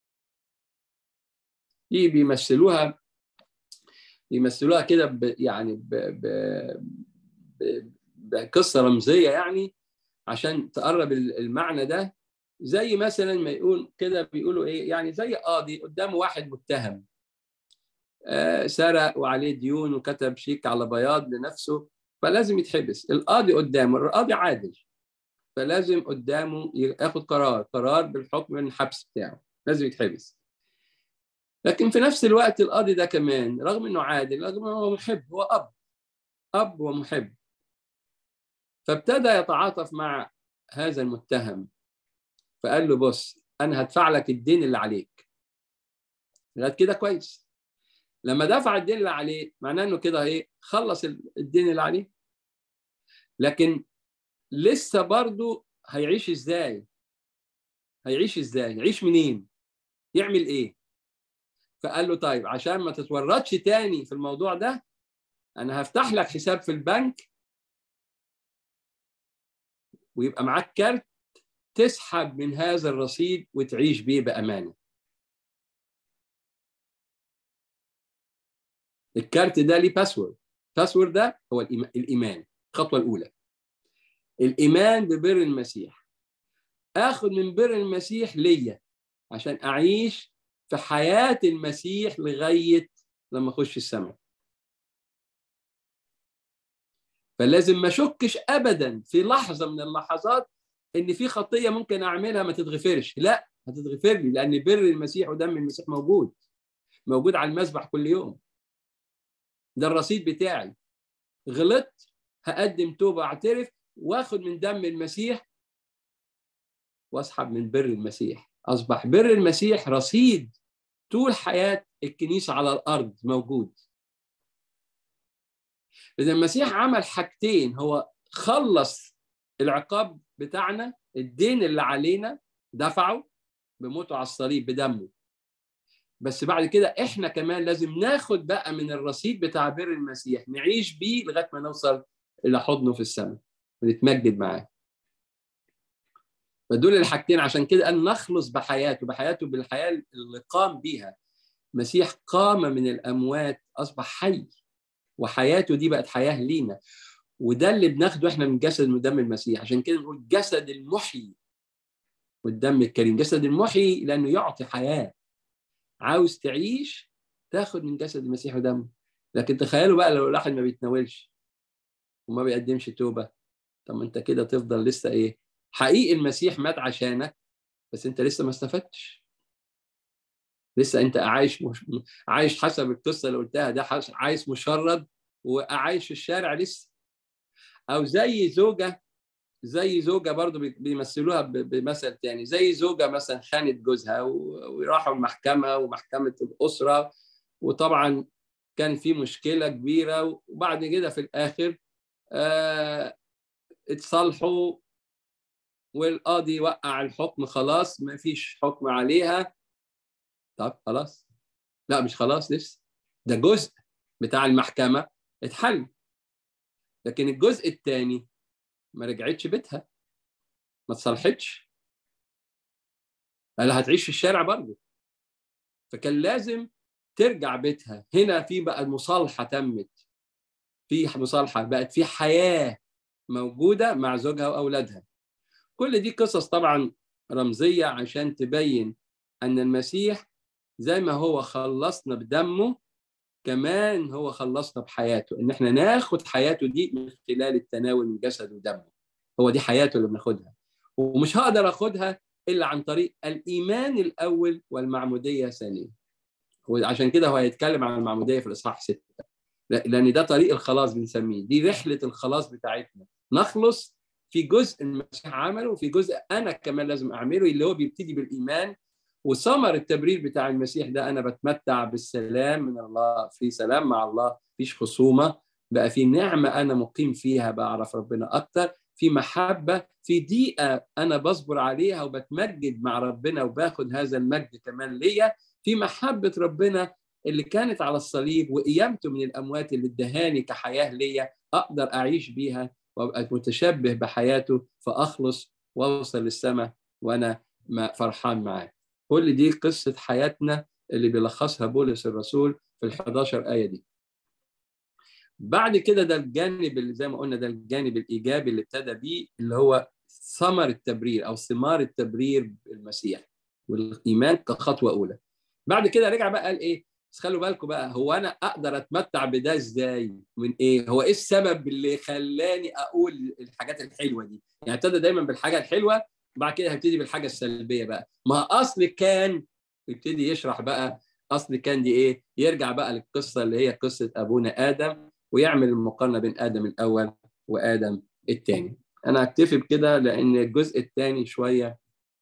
A: دي بيمثلوها بيمثلوها كده ب يعني ب ب ب بقصه رمزيه يعني عشان تقرب المعنى ده زي مثلا ما يقول كده بيقولوا ايه يعني زي قاضي قدامه واحد متهم آه سرق وعليه ديون وكتب شيك على بياض لنفسه فلازم يتحبس القاضي قدامه القاضي عادل فلازم قدامه ياخد قرار قرار بالحكم من الحبس بتاعه لازم يتحبس لكن في نفس الوقت القاضي ده كمان رغم انه عادل رغم انه هو محب هو اب اب ومحب فابتدى يتعاطف مع هذا المتهم فقال له بص انا هدفع لك الدين اللي عليك لغايه كده كويس لما دفع الدين اللي عليه معناه انه كده ايه خلص الدين اللي عليه لكن لسه برضه هيعيش ازاي هيعيش ازاي يعيش منين يعمل ايه فقال له طيب عشان ما تتورطش تاني في الموضوع ده انا هفتح لك حساب في البنك ويبقى معاك كارت تسحب من هذا الرصيد وتعيش بيه بامانه الكارت ده ليه باسورد باسورد ده هو الايمان الخطوه الاولى الايمان ببر المسيح اخد من بر المسيح ليا عشان اعيش في حياه المسيح لغايه لما اخش السماء فلازم ما اشكش ابدا في لحظه من اللحظات ان في خطيه ممكن اعملها ما تتغفرش لا هتتغفر لي لان بر المسيح ودم المسيح موجود موجود على المسبح كل يوم ده الرصيد بتاعي غلطت هقدم توبه اعترف واخد من دم المسيح واسحب من بر المسيح اصبح بر المسيح رصيد طول حياه الكنيسه على الارض موجود اذا المسيح عمل حاجتين هو خلص العقاب بتاعنا الدين اللي علينا دفعه بموته على الصليب بدمه بس بعد كده احنا كمان لازم ناخد بقى من الرصيد بتاع بر المسيح نعيش بيه لغايه ما نوصل الى حضنه في السماء ونتمجد معاه فدول الحاجتين عشان كده قال نخلص بحياته بحياته بالحياه اللي قام بيها مسيح قام من الاموات اصبح حي وحياته دي بقت حياه لينا وده اللي بناخده احنا من جسد ودم المسيح عشان كده بنقول جسد المحيي والدم الكريم جسد المحيي لانه يعطي حياه عاوز تعيش تاخد من جسد المسيح ودمه لكن تخيلوا بقى لو الواحد ما بيتناولش وما بيقدمش توبه طب ما انت كده تفضل لسه ايه حقيقي المسيح مات عشانك بس انت لسه ما استفدتش لسه انت عايش مش... عايش حسب القصه اللي قلتها ده عايش مشرد وعايش في الشارع لسه او زي زوجه زي زوجه برضو بيمثلوها بمثل تاني زي زوجه مثلا خانت جوزها وراحوا المحكمه ومحكمه الاسره وطبعا كان في مشكله كبيره وبعد كده في الاخر آه اتصالحوا والقاضي وقع الحكم خلاص ما فيش حكم عليها طب خلاص لا مش خلاص لسه ده جزء بتاع المحكمه اتحل لكن الجزء الثاني ما رجعتش بيتها ما اتصالحتش قال هتعيش في الشارع برضه فكان لازم ترجع بيتها هنا في بقى المصالحه تمت في مصالحه بقت في حياه موجوده مع زوجها واولادها كل دي قصص طبعا رمزيه عشان تبين ان المسيح زي ما هو خلصنا بدمه كمان هو خلصنا بحياته ان احنا ناخد حياته دي من خلال التناول من جسد ودمه هو دي حياته اللي بناخدها ومش هقدر اخدها الا عن طريق الايمان الاول والمعموديه ثانيا وعشان كده هو هيتكلم عن المعموديه في الاصحاح 6 لان ده طريق الخلاص بنسميه دي رحله الخلاص بتاعتنا نخلص في جزء المسيح عمله وفي جزء انا كمان لازم اعمله اللي هو بيبتدي بالايمان وثمر التبرير بتاع المسيح ده انا بتمتع بالسلام من الله في سلام مع الله مفيش خصومه بقى في نعمه انا مقيم فيها بعرف ربنا اكتر في محبه في دقيقه انا بصبر عليها وبتمجد مع ربنا وباخد هذا المجد كمان ليا في محبه ربنا اللي كانت على الصليب وقيامته من الاموات اللي ادهاني كحياه ليا اقدر اعيش بيها وابقى متشبه بحياته فاخلص واوصل للسماء وانا فرحان معاه كل دي قصه حياتنا اللي بيلخصها بولس الرسول في ال 11 ايه دي بعد كده ده الجانب اللي زي ما قلنا ده الجانب الايجابي اللي ابتدى بيه اللي هو ثمر التبرير او ثمار التبرير بالمسيح والايمان كخطوه اولى بعد كده رجع بقى قال ايه بس خلوا بالكم بقى هو انا اقدر اتمتع بده ازاي من ايه هو ايه السبب اللي خلاني اقول الحاجات الحلوه دي يعني ابتدى دايما بالحاجه الحلوه بعد كده هبتدي بالحاجه السلبيه بقى ما اصل كان يبتدي يشرح بقى اصل كان دي ايه يرجع بقى للقصه اللي هي قصه ابونا ادم ويعمل المقارنه بين ادم الاول وادم الثاني انا اكتفي بكده لان الجزء الثاني شويه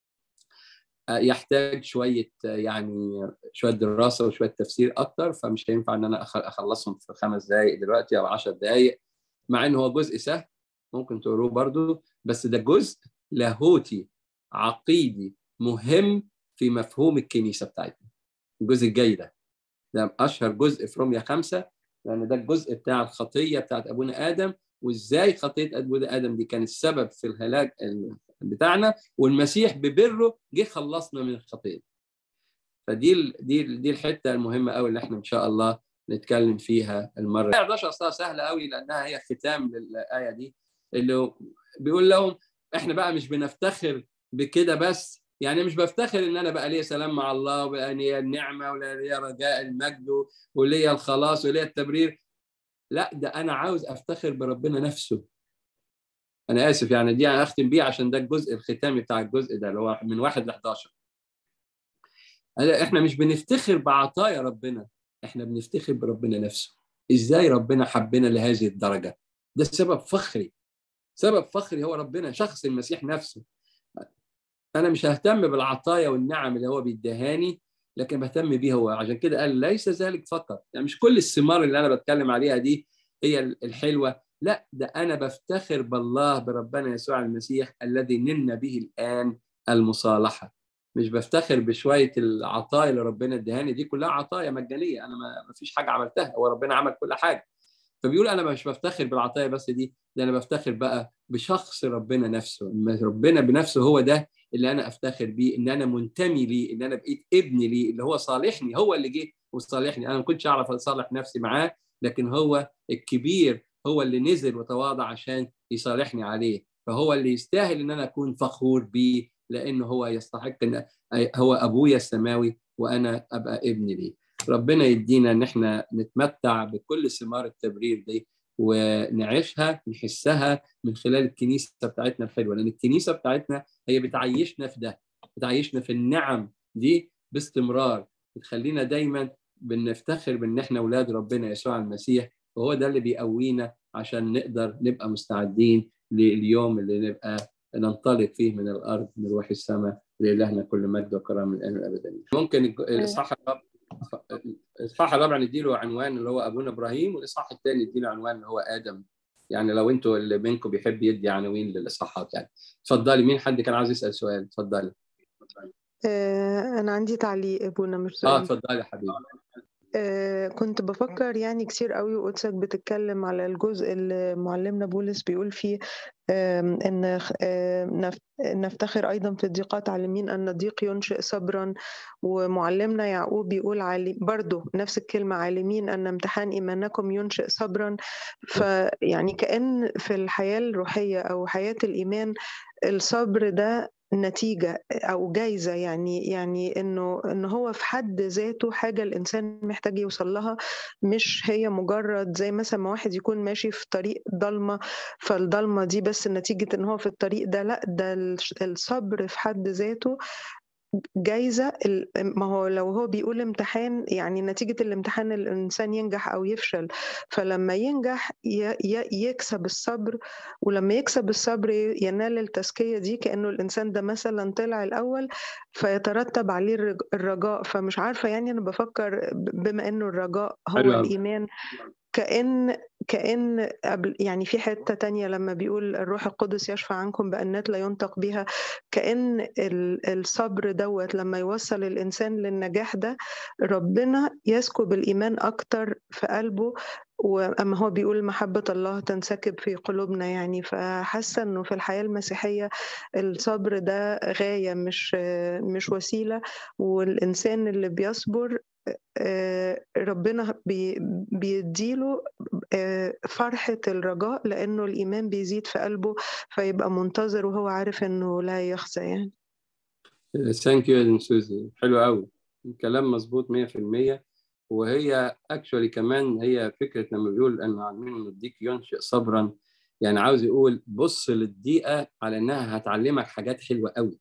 A: يحتاج شويه يعني شويه دراسه وشويه تفسير اكتر فمش هينفع ان انا اخلصهم في خمس دقائق دلوقتي او 10 دقائق مع ان هو جزء سهل ممكن تقروه برضو بس ده جزء لاهوتي عقيدي مهم في مفهوم الكنيسه بتاعتنا الجزء الجاي ده ده اشهر جزء في روميا خمسه لان ده الجزء بتاع الخطيه بتاعت ابونا ادم وازاي خطيه ابونا ادم دي كانت السبب في الهلاك بتاعنا والمسيح ببره جه خلصنا من الخطيه فدي ال دي ال دي الحته المهمه قوي اللي احنا ان شاء الله نتكلم فيها المره 11 اصلا سهله قوي لانها هي ختام للايه دي اللي بيقول لهم احنا بقى مش بنفتخر بكده بس يعني مش بفتخر ان انا بقى ليا سلام مع الله وبقى ليا النعمه ولا ليا رجاء المجد وليا الخلاص وليا التبرير لا ده انا عاوز افتخر بربنا نفسه انا اسف يعني دي اختم بيه عشان ده الجزء الختامي بتاع الجزء ده اللي هو من واحد ل 11 احنا مش بنفتخر بعطايا ربنا احنا بنفتخر بربنا نفسه ازاي ربنا حبنا لهذه الدرجه ده سبب فخري سبب فخري هو ربنا شخص المسيح نفسه انا مش ههتم بالعطايا والنعم اللي هو بيدهاني لكن بهتم بيه هو عشان كده قال ليس ذلك فقط يعني مش كل الثمار اللي انا بتكلم عليها دي هي الحلوه لا ده انا بفتخر بالله بربنا يسوع المسيح الذي نلنا به الان المصالحه مش بفتخر بشويه العطايا اللي ربنا ادهاني دي كلها عطايا مجانيه انا ما فيش حاجه عملتها هو ربنا عمل كل حاجه فبيقول انا مش بفتخر بالعطايا بس دي ده انا بفتخر بقى بشخص ربنا نفسه ربنا بنفسه هو ده اللي انا افتخر بيه ان انا منتمي ليه ان انا بقيت ابن ليه اللي هو صالحني هو اللي جه وصالحني انا ما كنتش اعرف اصالح نفسي معاه لكن هو الكبير هو اللي نزل وتواضع عشان يصالحني عليه فهو اللي يستاهل ان انا اكون فخور بيه لانه هو يستحق ان هو ابويا السماوي وانا ابقى ابن ليه ربنا يدينا ان احنا نتمتع بكل ثمار التبرير دي ونعيشها نحسها من خلال الكنيسه بتاعتنا الحلوه لان الكنيسه بتاعتنا هي بتعيشنا في ده بتعيشنا في النعم دي باستمرار بتخلينا دايما بنفتخر بان احنا اولاد ربنا يسوع المسيح وهو ده اللي بيقوينا عشان نقدر نبقى مستعدين لليوم اللي نبقى ننطلق فيه من الارض نروح السماء لالهنا كل مجد وكرم من الان والابد ممكن الاصحاح الرابع الاصحاح الرابع نديله عنوان اللي هو ابونا ابراهيم والاصحاح الثاني نديله عنوان اللي هو ادم يعني لو انتوا اللي منكم بيحب يدي عناوين للاصحاحات يعني اتفضلي مين حد كان عايز يسال سؤال اتفضلي
B: آه انا عندي تعليق ابونا مش سؤال
A: اه اتفضلي يا حبيبي
B: آه كنت بفكر يعني كتير قوي وقدسك بتتكلم على الجزء اللي معلمنا بولس بيقول فيه ان نفتخر ايضا في الضيقات عالمين ان الضيق ينشئ صبرا ومعلمنا يعقوب بيقول عالم برضه نفس الكلمه عالمين ان امتحان ايمانكم ينشئ صبرا فيعني كان في الحياه الروحيه او حياه الايمان الصبر ده نتيجة أو جايزة يعني يعني إنه إن هو في حد ذاته حاجة الإنسان محتاج يوصل لها مش هي مجرد زي مثلا ما واحد يكون ماشي في طريق ضلمة فالضلمة دي بس نتيجة إن هو في الطريق ده لأ ده الصبر في حد ذاته جايزة ما هو لو هو بيقول امتحان يعني نتيجة الامتحان الإنسان ينجح أو يفشل فلما ينجح يكسب الصبر ولما يكسب الصبر ينال التزكية دي كأنه الإنسان ده مثلا طلع الأول فيترتب عليه الرجاء فمش عارفة يعني أنا بفكر بما إنه الرجاء هو الإيمان كأن كأن قبل يعني في حتة تانية لما بيقول الروح القدس يشفع عنكم بأنات لا ينطق بها كأن الصبر دوت لما يوصل الإنسان للنجاح ده ربنا يسكب الإيمان أكتر في قلبه وأما هو بيقول محبة الله تنسكب في قلوبنا يعني فحاسة إنه في الحياة المسيحية الصبر ده غاية مش مش وسيلة والإنسان اللي بيصبر ربنا بيديله فرحة الرجاء لأنه الإيمان بيزيد في قلبه فيبقى منتظر وهو عارف إنه لا يخزى يعني
A: ثانك يو سوزي حلو قوي الكلام مظبوط 100% وهي اكشولي كمان هي فكره لما بيقول ان عالمين ان الضيق ينشئ صبرا يعني عاوز يقول بص للضيقه على انها هتعلمك حاجات حلوه قوي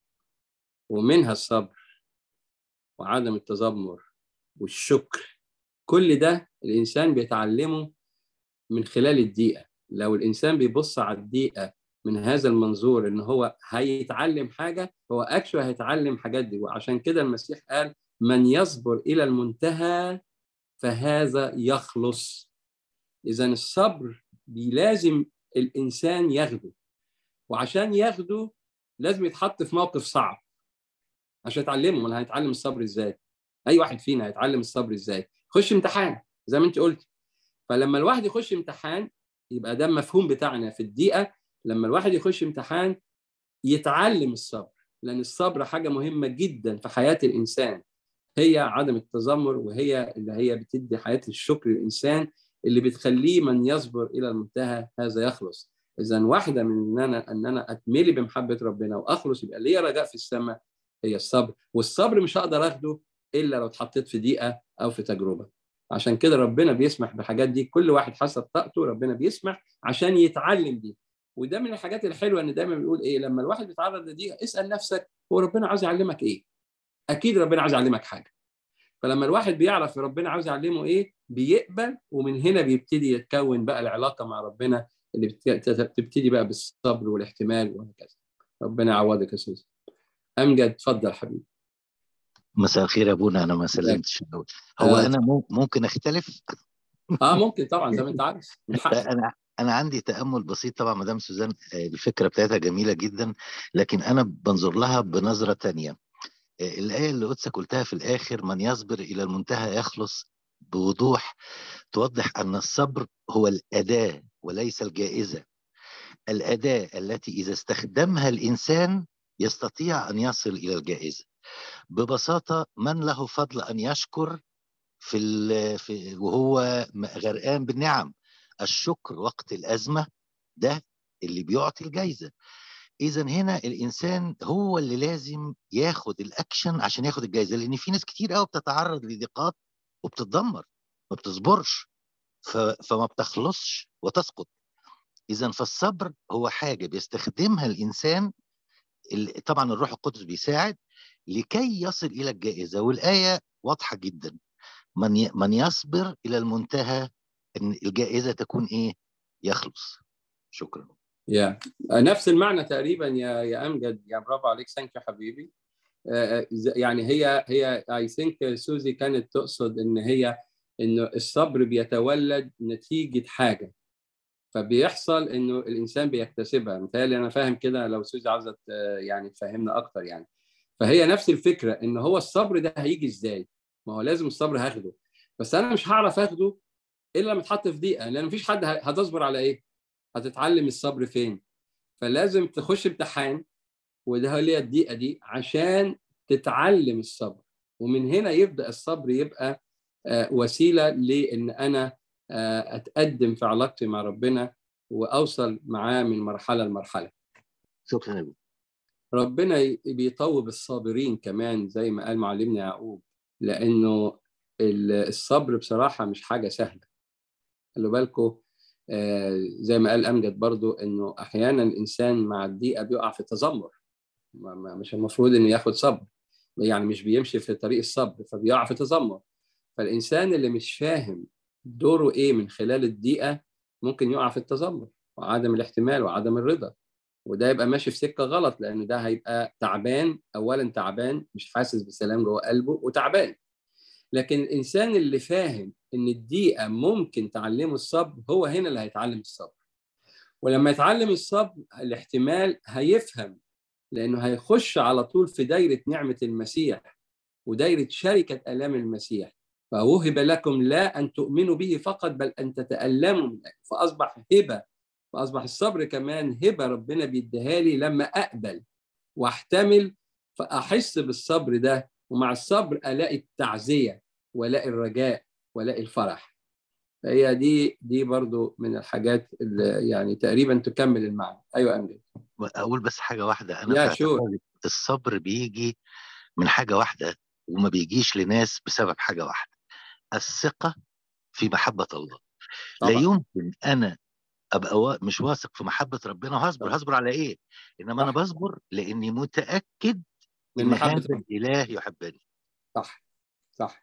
A: ومنها الصبر وعدم التذمر والشكر كل ده الانسان بيتعلمه من خلال الدقيقه لو الانسان بيبص على الدقيقه من هذا المنظور ان هو هيتعلم حاجه هو اكشوال هيتعلم حاجات دي وعشان كده المسيح قال من يصبر الى المنتهى فهذا يخلص اذا الصبر لازم الانسان ياخده وعشان ياخده لازم يتحط في موقف صعب عشان يتعلمه امال هيتعلم الصبر ازاي اي واحد فينا هيتعلم الصبر ازاي خش امتحان زي ما انت قلت فلما الواحد يخش امتحان يبقى ده المفهوم بتاعنا في الدقيقه لما الواحد يخش امتحان يتعلم الصبر لان الصبر حاجه مهمه جدا في حياه الانسان هي عدم التذمر وهي اللي هي بتدي حياه الشكر للانسان اللي بتخليه من يصبر الى المنتهى هذا يخلص اذا واحده من ان انا ان انا اتملي بمحبه ربنا واخلص يبقى ليا رجاء في السماء هي الصبر والصبر مش هقدر اخده الا لو اتحطيت في دقيقه او في تجربه عشان كده ربنا بيسمح بالحاجات دي كل واحد حسب طاقته ربنا بيسمح عشان يتعلم دي وده من الحاجات الحلوه ان دايما بنقول ايه لما الواحد بيتعرض لدي اسال نفسك هو ربنا عاوز يعلمك ايه اكيد ربنا عاوز يعلمك حاجه فلما الواحد بيعرف ربنا عاوز يعلمه ايه بيقبل ومن هنا بيبتدي يتكون بقى العلاقه مع ربنا اللي بتبتدي بقى بالصبر والاحتمال وهكذا ربنا يعوضك يا سوزي امجد اتفضل حبيبي
C: مساء الخير يا ابونا انا ما سلمتش الاول هو آه. انا ممكن اختلف
A: اه ممكن طبعا زي ما انت عايز
C: انا انا عندي تامل بسيط طبعا مدام سوزان الفكره بتاعتها جميله جدا لكن انا بنظر لها بنظره تانية الايه اللي قدسك قلتها في الاخر من يصبر الى المنتهى يخلص بوضوح توضح ان الصبر هو الاداه وليس الجائزه الاداه التي اذا استخدمها الانسان يستطيع ان يصل الى الجائزه ببساطه من له فضل ان يشكر في, في وهو غرقان بالنعم الشكر وقت الازمه ده اللي بيعطي الجائزه اذا هنا الانسان هو اللي لازم ياخد الاكشن عشان ياخد الجائزه لان في ناس كتير قوي بتتعرض لضيقات وبتتدمر ما بتصبرش فما بتخلصش وتسقط اذا فالصبر هو حاجه بيستخدمها الانسان طبعا الروح القدس بيساعد لكي يصل الى الجائزه والايه واضحه جدا من من يصبر الى المنتهى ان الجائزه تكون ايه يخلص شكرا
A: يا yeah. نفس المعنى تقريبا يا يا امجد يا برافو عليك ثانك يو حبيبي يعني هي هي اي ثينك سوزي كانت تقصد ان هي انه الصبر بيتولد نتيجه حاجه فبيحصل انه الانسان بيكتسبها متهيألي انا فاهم كده لو سوزي عاوزه يعني تفهمنا اكتر يعني فهي نفس الفكره ان هو الصبر ده هيجي ازاي؟ ما هو لازم الصبر هاخده بس انا مش هعرف اخده الا لما اتحط في ضيقه لان مفيش حد هتصبر على ايه هتتعلم الصبر فين فلازم تخش امتحان وده هي الضيقه دي عشان تتعلم الصبر ومن هنا يبدا الصبر يبقى وسيله لان انا اتقدم في علاقتي مع ربنا واوصل معاه من مرحله لمرحله
C: شكرا
A: ربنا بيطوب الصابرين كمان زي ما قال معلمنا يعقوب لانه الصبر بصراحه مش حاجه سهله خلوا بالكم زي ما قال امجد برضو انه احيانا الانسان مع الضيقه بيقع في تذمر مش المفروض انه ياخد صبر يعني مش بيمشي في طريق الصبر فبيقع في تذمر فالانسان اللي مش فاهم دوره ايه من خلال الضيقه ممكن يقع في التذمر وعدم الاحتمال وعدم الرضا وده يبقى ماشي في سكه غلط لان ده هيبقى تعبان اولا تعبان مش حاسس بسلام جوه قلبه وتعبان لكن الانسان اللي فاهم ان الضيقه ممكن تعلمه الصبر هو هنا اللي هيتعلم الصبر ولما يتعلم الصبر الاحتمال هيفهم لانه هيخش على طول في دايره نعمه المسيح ودايره شركه الام المسيح فوهب لكم لا ان تؤمنوا به فقط بل ان تتالموا من اجله فاصبح هبه فاصبح الصبر كمان هبه ربنا بيديها لي لما اقبل واحتمل فاحس بالصبر ده ومع الصبر الاقي التعزيه والاقي الرجاء والاقي الفرح فهي دي دي برضو من الحاجات اللي يعني تقريبا تكمل المعنى ايوه امجد
C: اقول بس حاجه واحده انا
A: شو.
C: الصبر بيجي من حاجه واحده وما بيجيش لناس بسبب حاجه واحده الثقه في محبه الله طبعا. لا يمكن انا ابقى و... مش واثق في محبه ربنا وهصبر هصبر على ايه انما صح. انا بصبر لاني متاكد
A: من
C: ان
A: محبه
C: هذا الاله يحبني
A: صح صح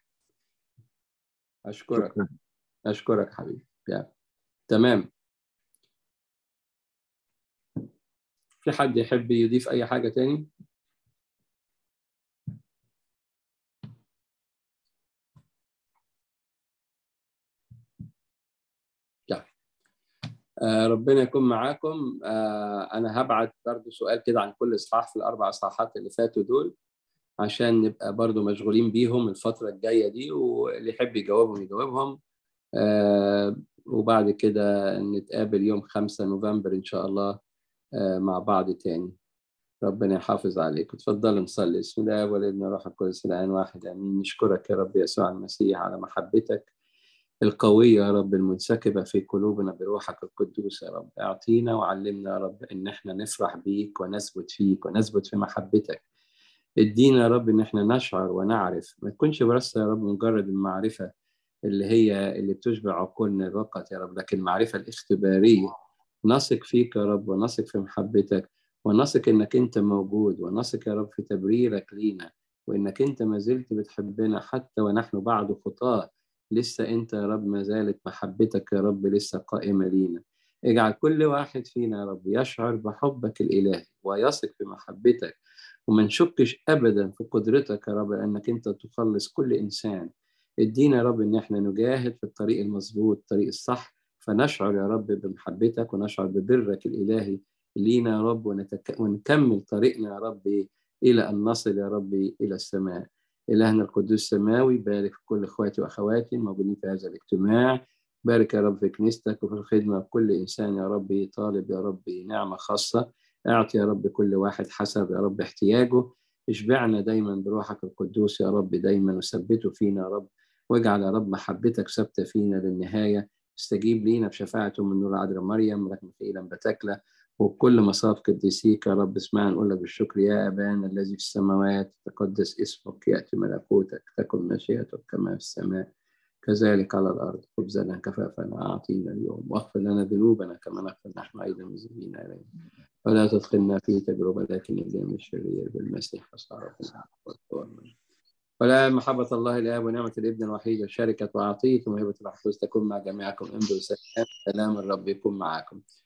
A: اشكرك شكرا. اشكرك حبيبي يا. تمام في حد يحب يضيف اي حاجه تاني آه ربنا يكون معاكم آه انا هبعت برضو سؤال كده عن كل اصحاح في الاربع اصحاحات اللي فاتوا دول عشان نبقى برضو مشغولين بيهم الفترة الجاية دي واللي يحب يجاوبهم يجاوبهم آه وبعد كده نتقابل يوم 5 نوفمبر إن شاء الله آه مع بعض تاني ربنا يحافظ عليك وتفضلوا نصلي بسم الله والابن روح القدس الآن واحد آمين نشكرك يا رب يسوع المسيح على محبتك القوية يا رب المنسكبة في قلوبنا بروحك القدوس يا رب اعطينا وعلمنا يا رب ان احنا نفرح بيك ونثبت فيك ونثبت في محبتك ادينا يا رب ان احنا نشعر ونعرف ما تكونش بس يا رب مجرد المعرفة اللي هي اللي بتشبع عقولنا فقط يا رب لكن المعرفة الاختبارية نثق فيك يا رب ونثق في محبتك ونثق انك انت موجود ونثق يا رب في تبريرك لينا وانك انت ما زلت بتحبنا حتى ونحن بعد خطاه لسه انت يا رب ما زالت محبتك يا رب لسه قائمه لينا اجعل كل واحد فينا يا رب يشعر بحبك الالهي ويثق في محبتك وما نشكش ابدا في قدرتك يا رب انك انت تخلص كل انسان ادينا يا رب ان احنا نجاهد في الطريق المظبوط الطريق الصح فنشعر يا رب بمحبتك ونشعر ببرك الالهي لينا يا رب ونتك... ونكمل طريقنا يا رب الى ان نصل يا رب الى السماء إلهنا القدوس السماوي بارك في كل إخواتي وأخواتي الموجودين في هذا الاجتماع بارك يا رب في كنيستك وفي الخدمة كل إنسان يا رب طالب يا رب نعمة خاصة اعطي يا رب كل واحد حسب يا رب احتياجه اشبعنا دايما بروحك القدوس يا رب دايما وثبته فينا يا رب واجعل يا رب محبتك ثابتة فينا للنهاية استجيب لينا بشفاعة من نور عذراء مريم ولك مخيلا بتكلة وبكل مصاف قديسيك يا رب اسمعنا نقول لك بالشكر يا أبانا الذي في السماوات تقدس اسمك يأتي ملكوتك تكن مشيئتك كما في السماء كذلك على الأرض خبزنا كفافنا أعطينا اليوم واغفر لنا ذنوبنا كما نغفر نحن أيضا مذنبين إلينا ولا تدخلنا في تجربة لكن نجينا من الشرير بالمسيح ربنا ولا محبة الله الآب ونعمة الابن الوحيد وشركة وعطية ومهبة الرحمة تكون مع جميعكم امضوا سلام سلام الرب يكون معكم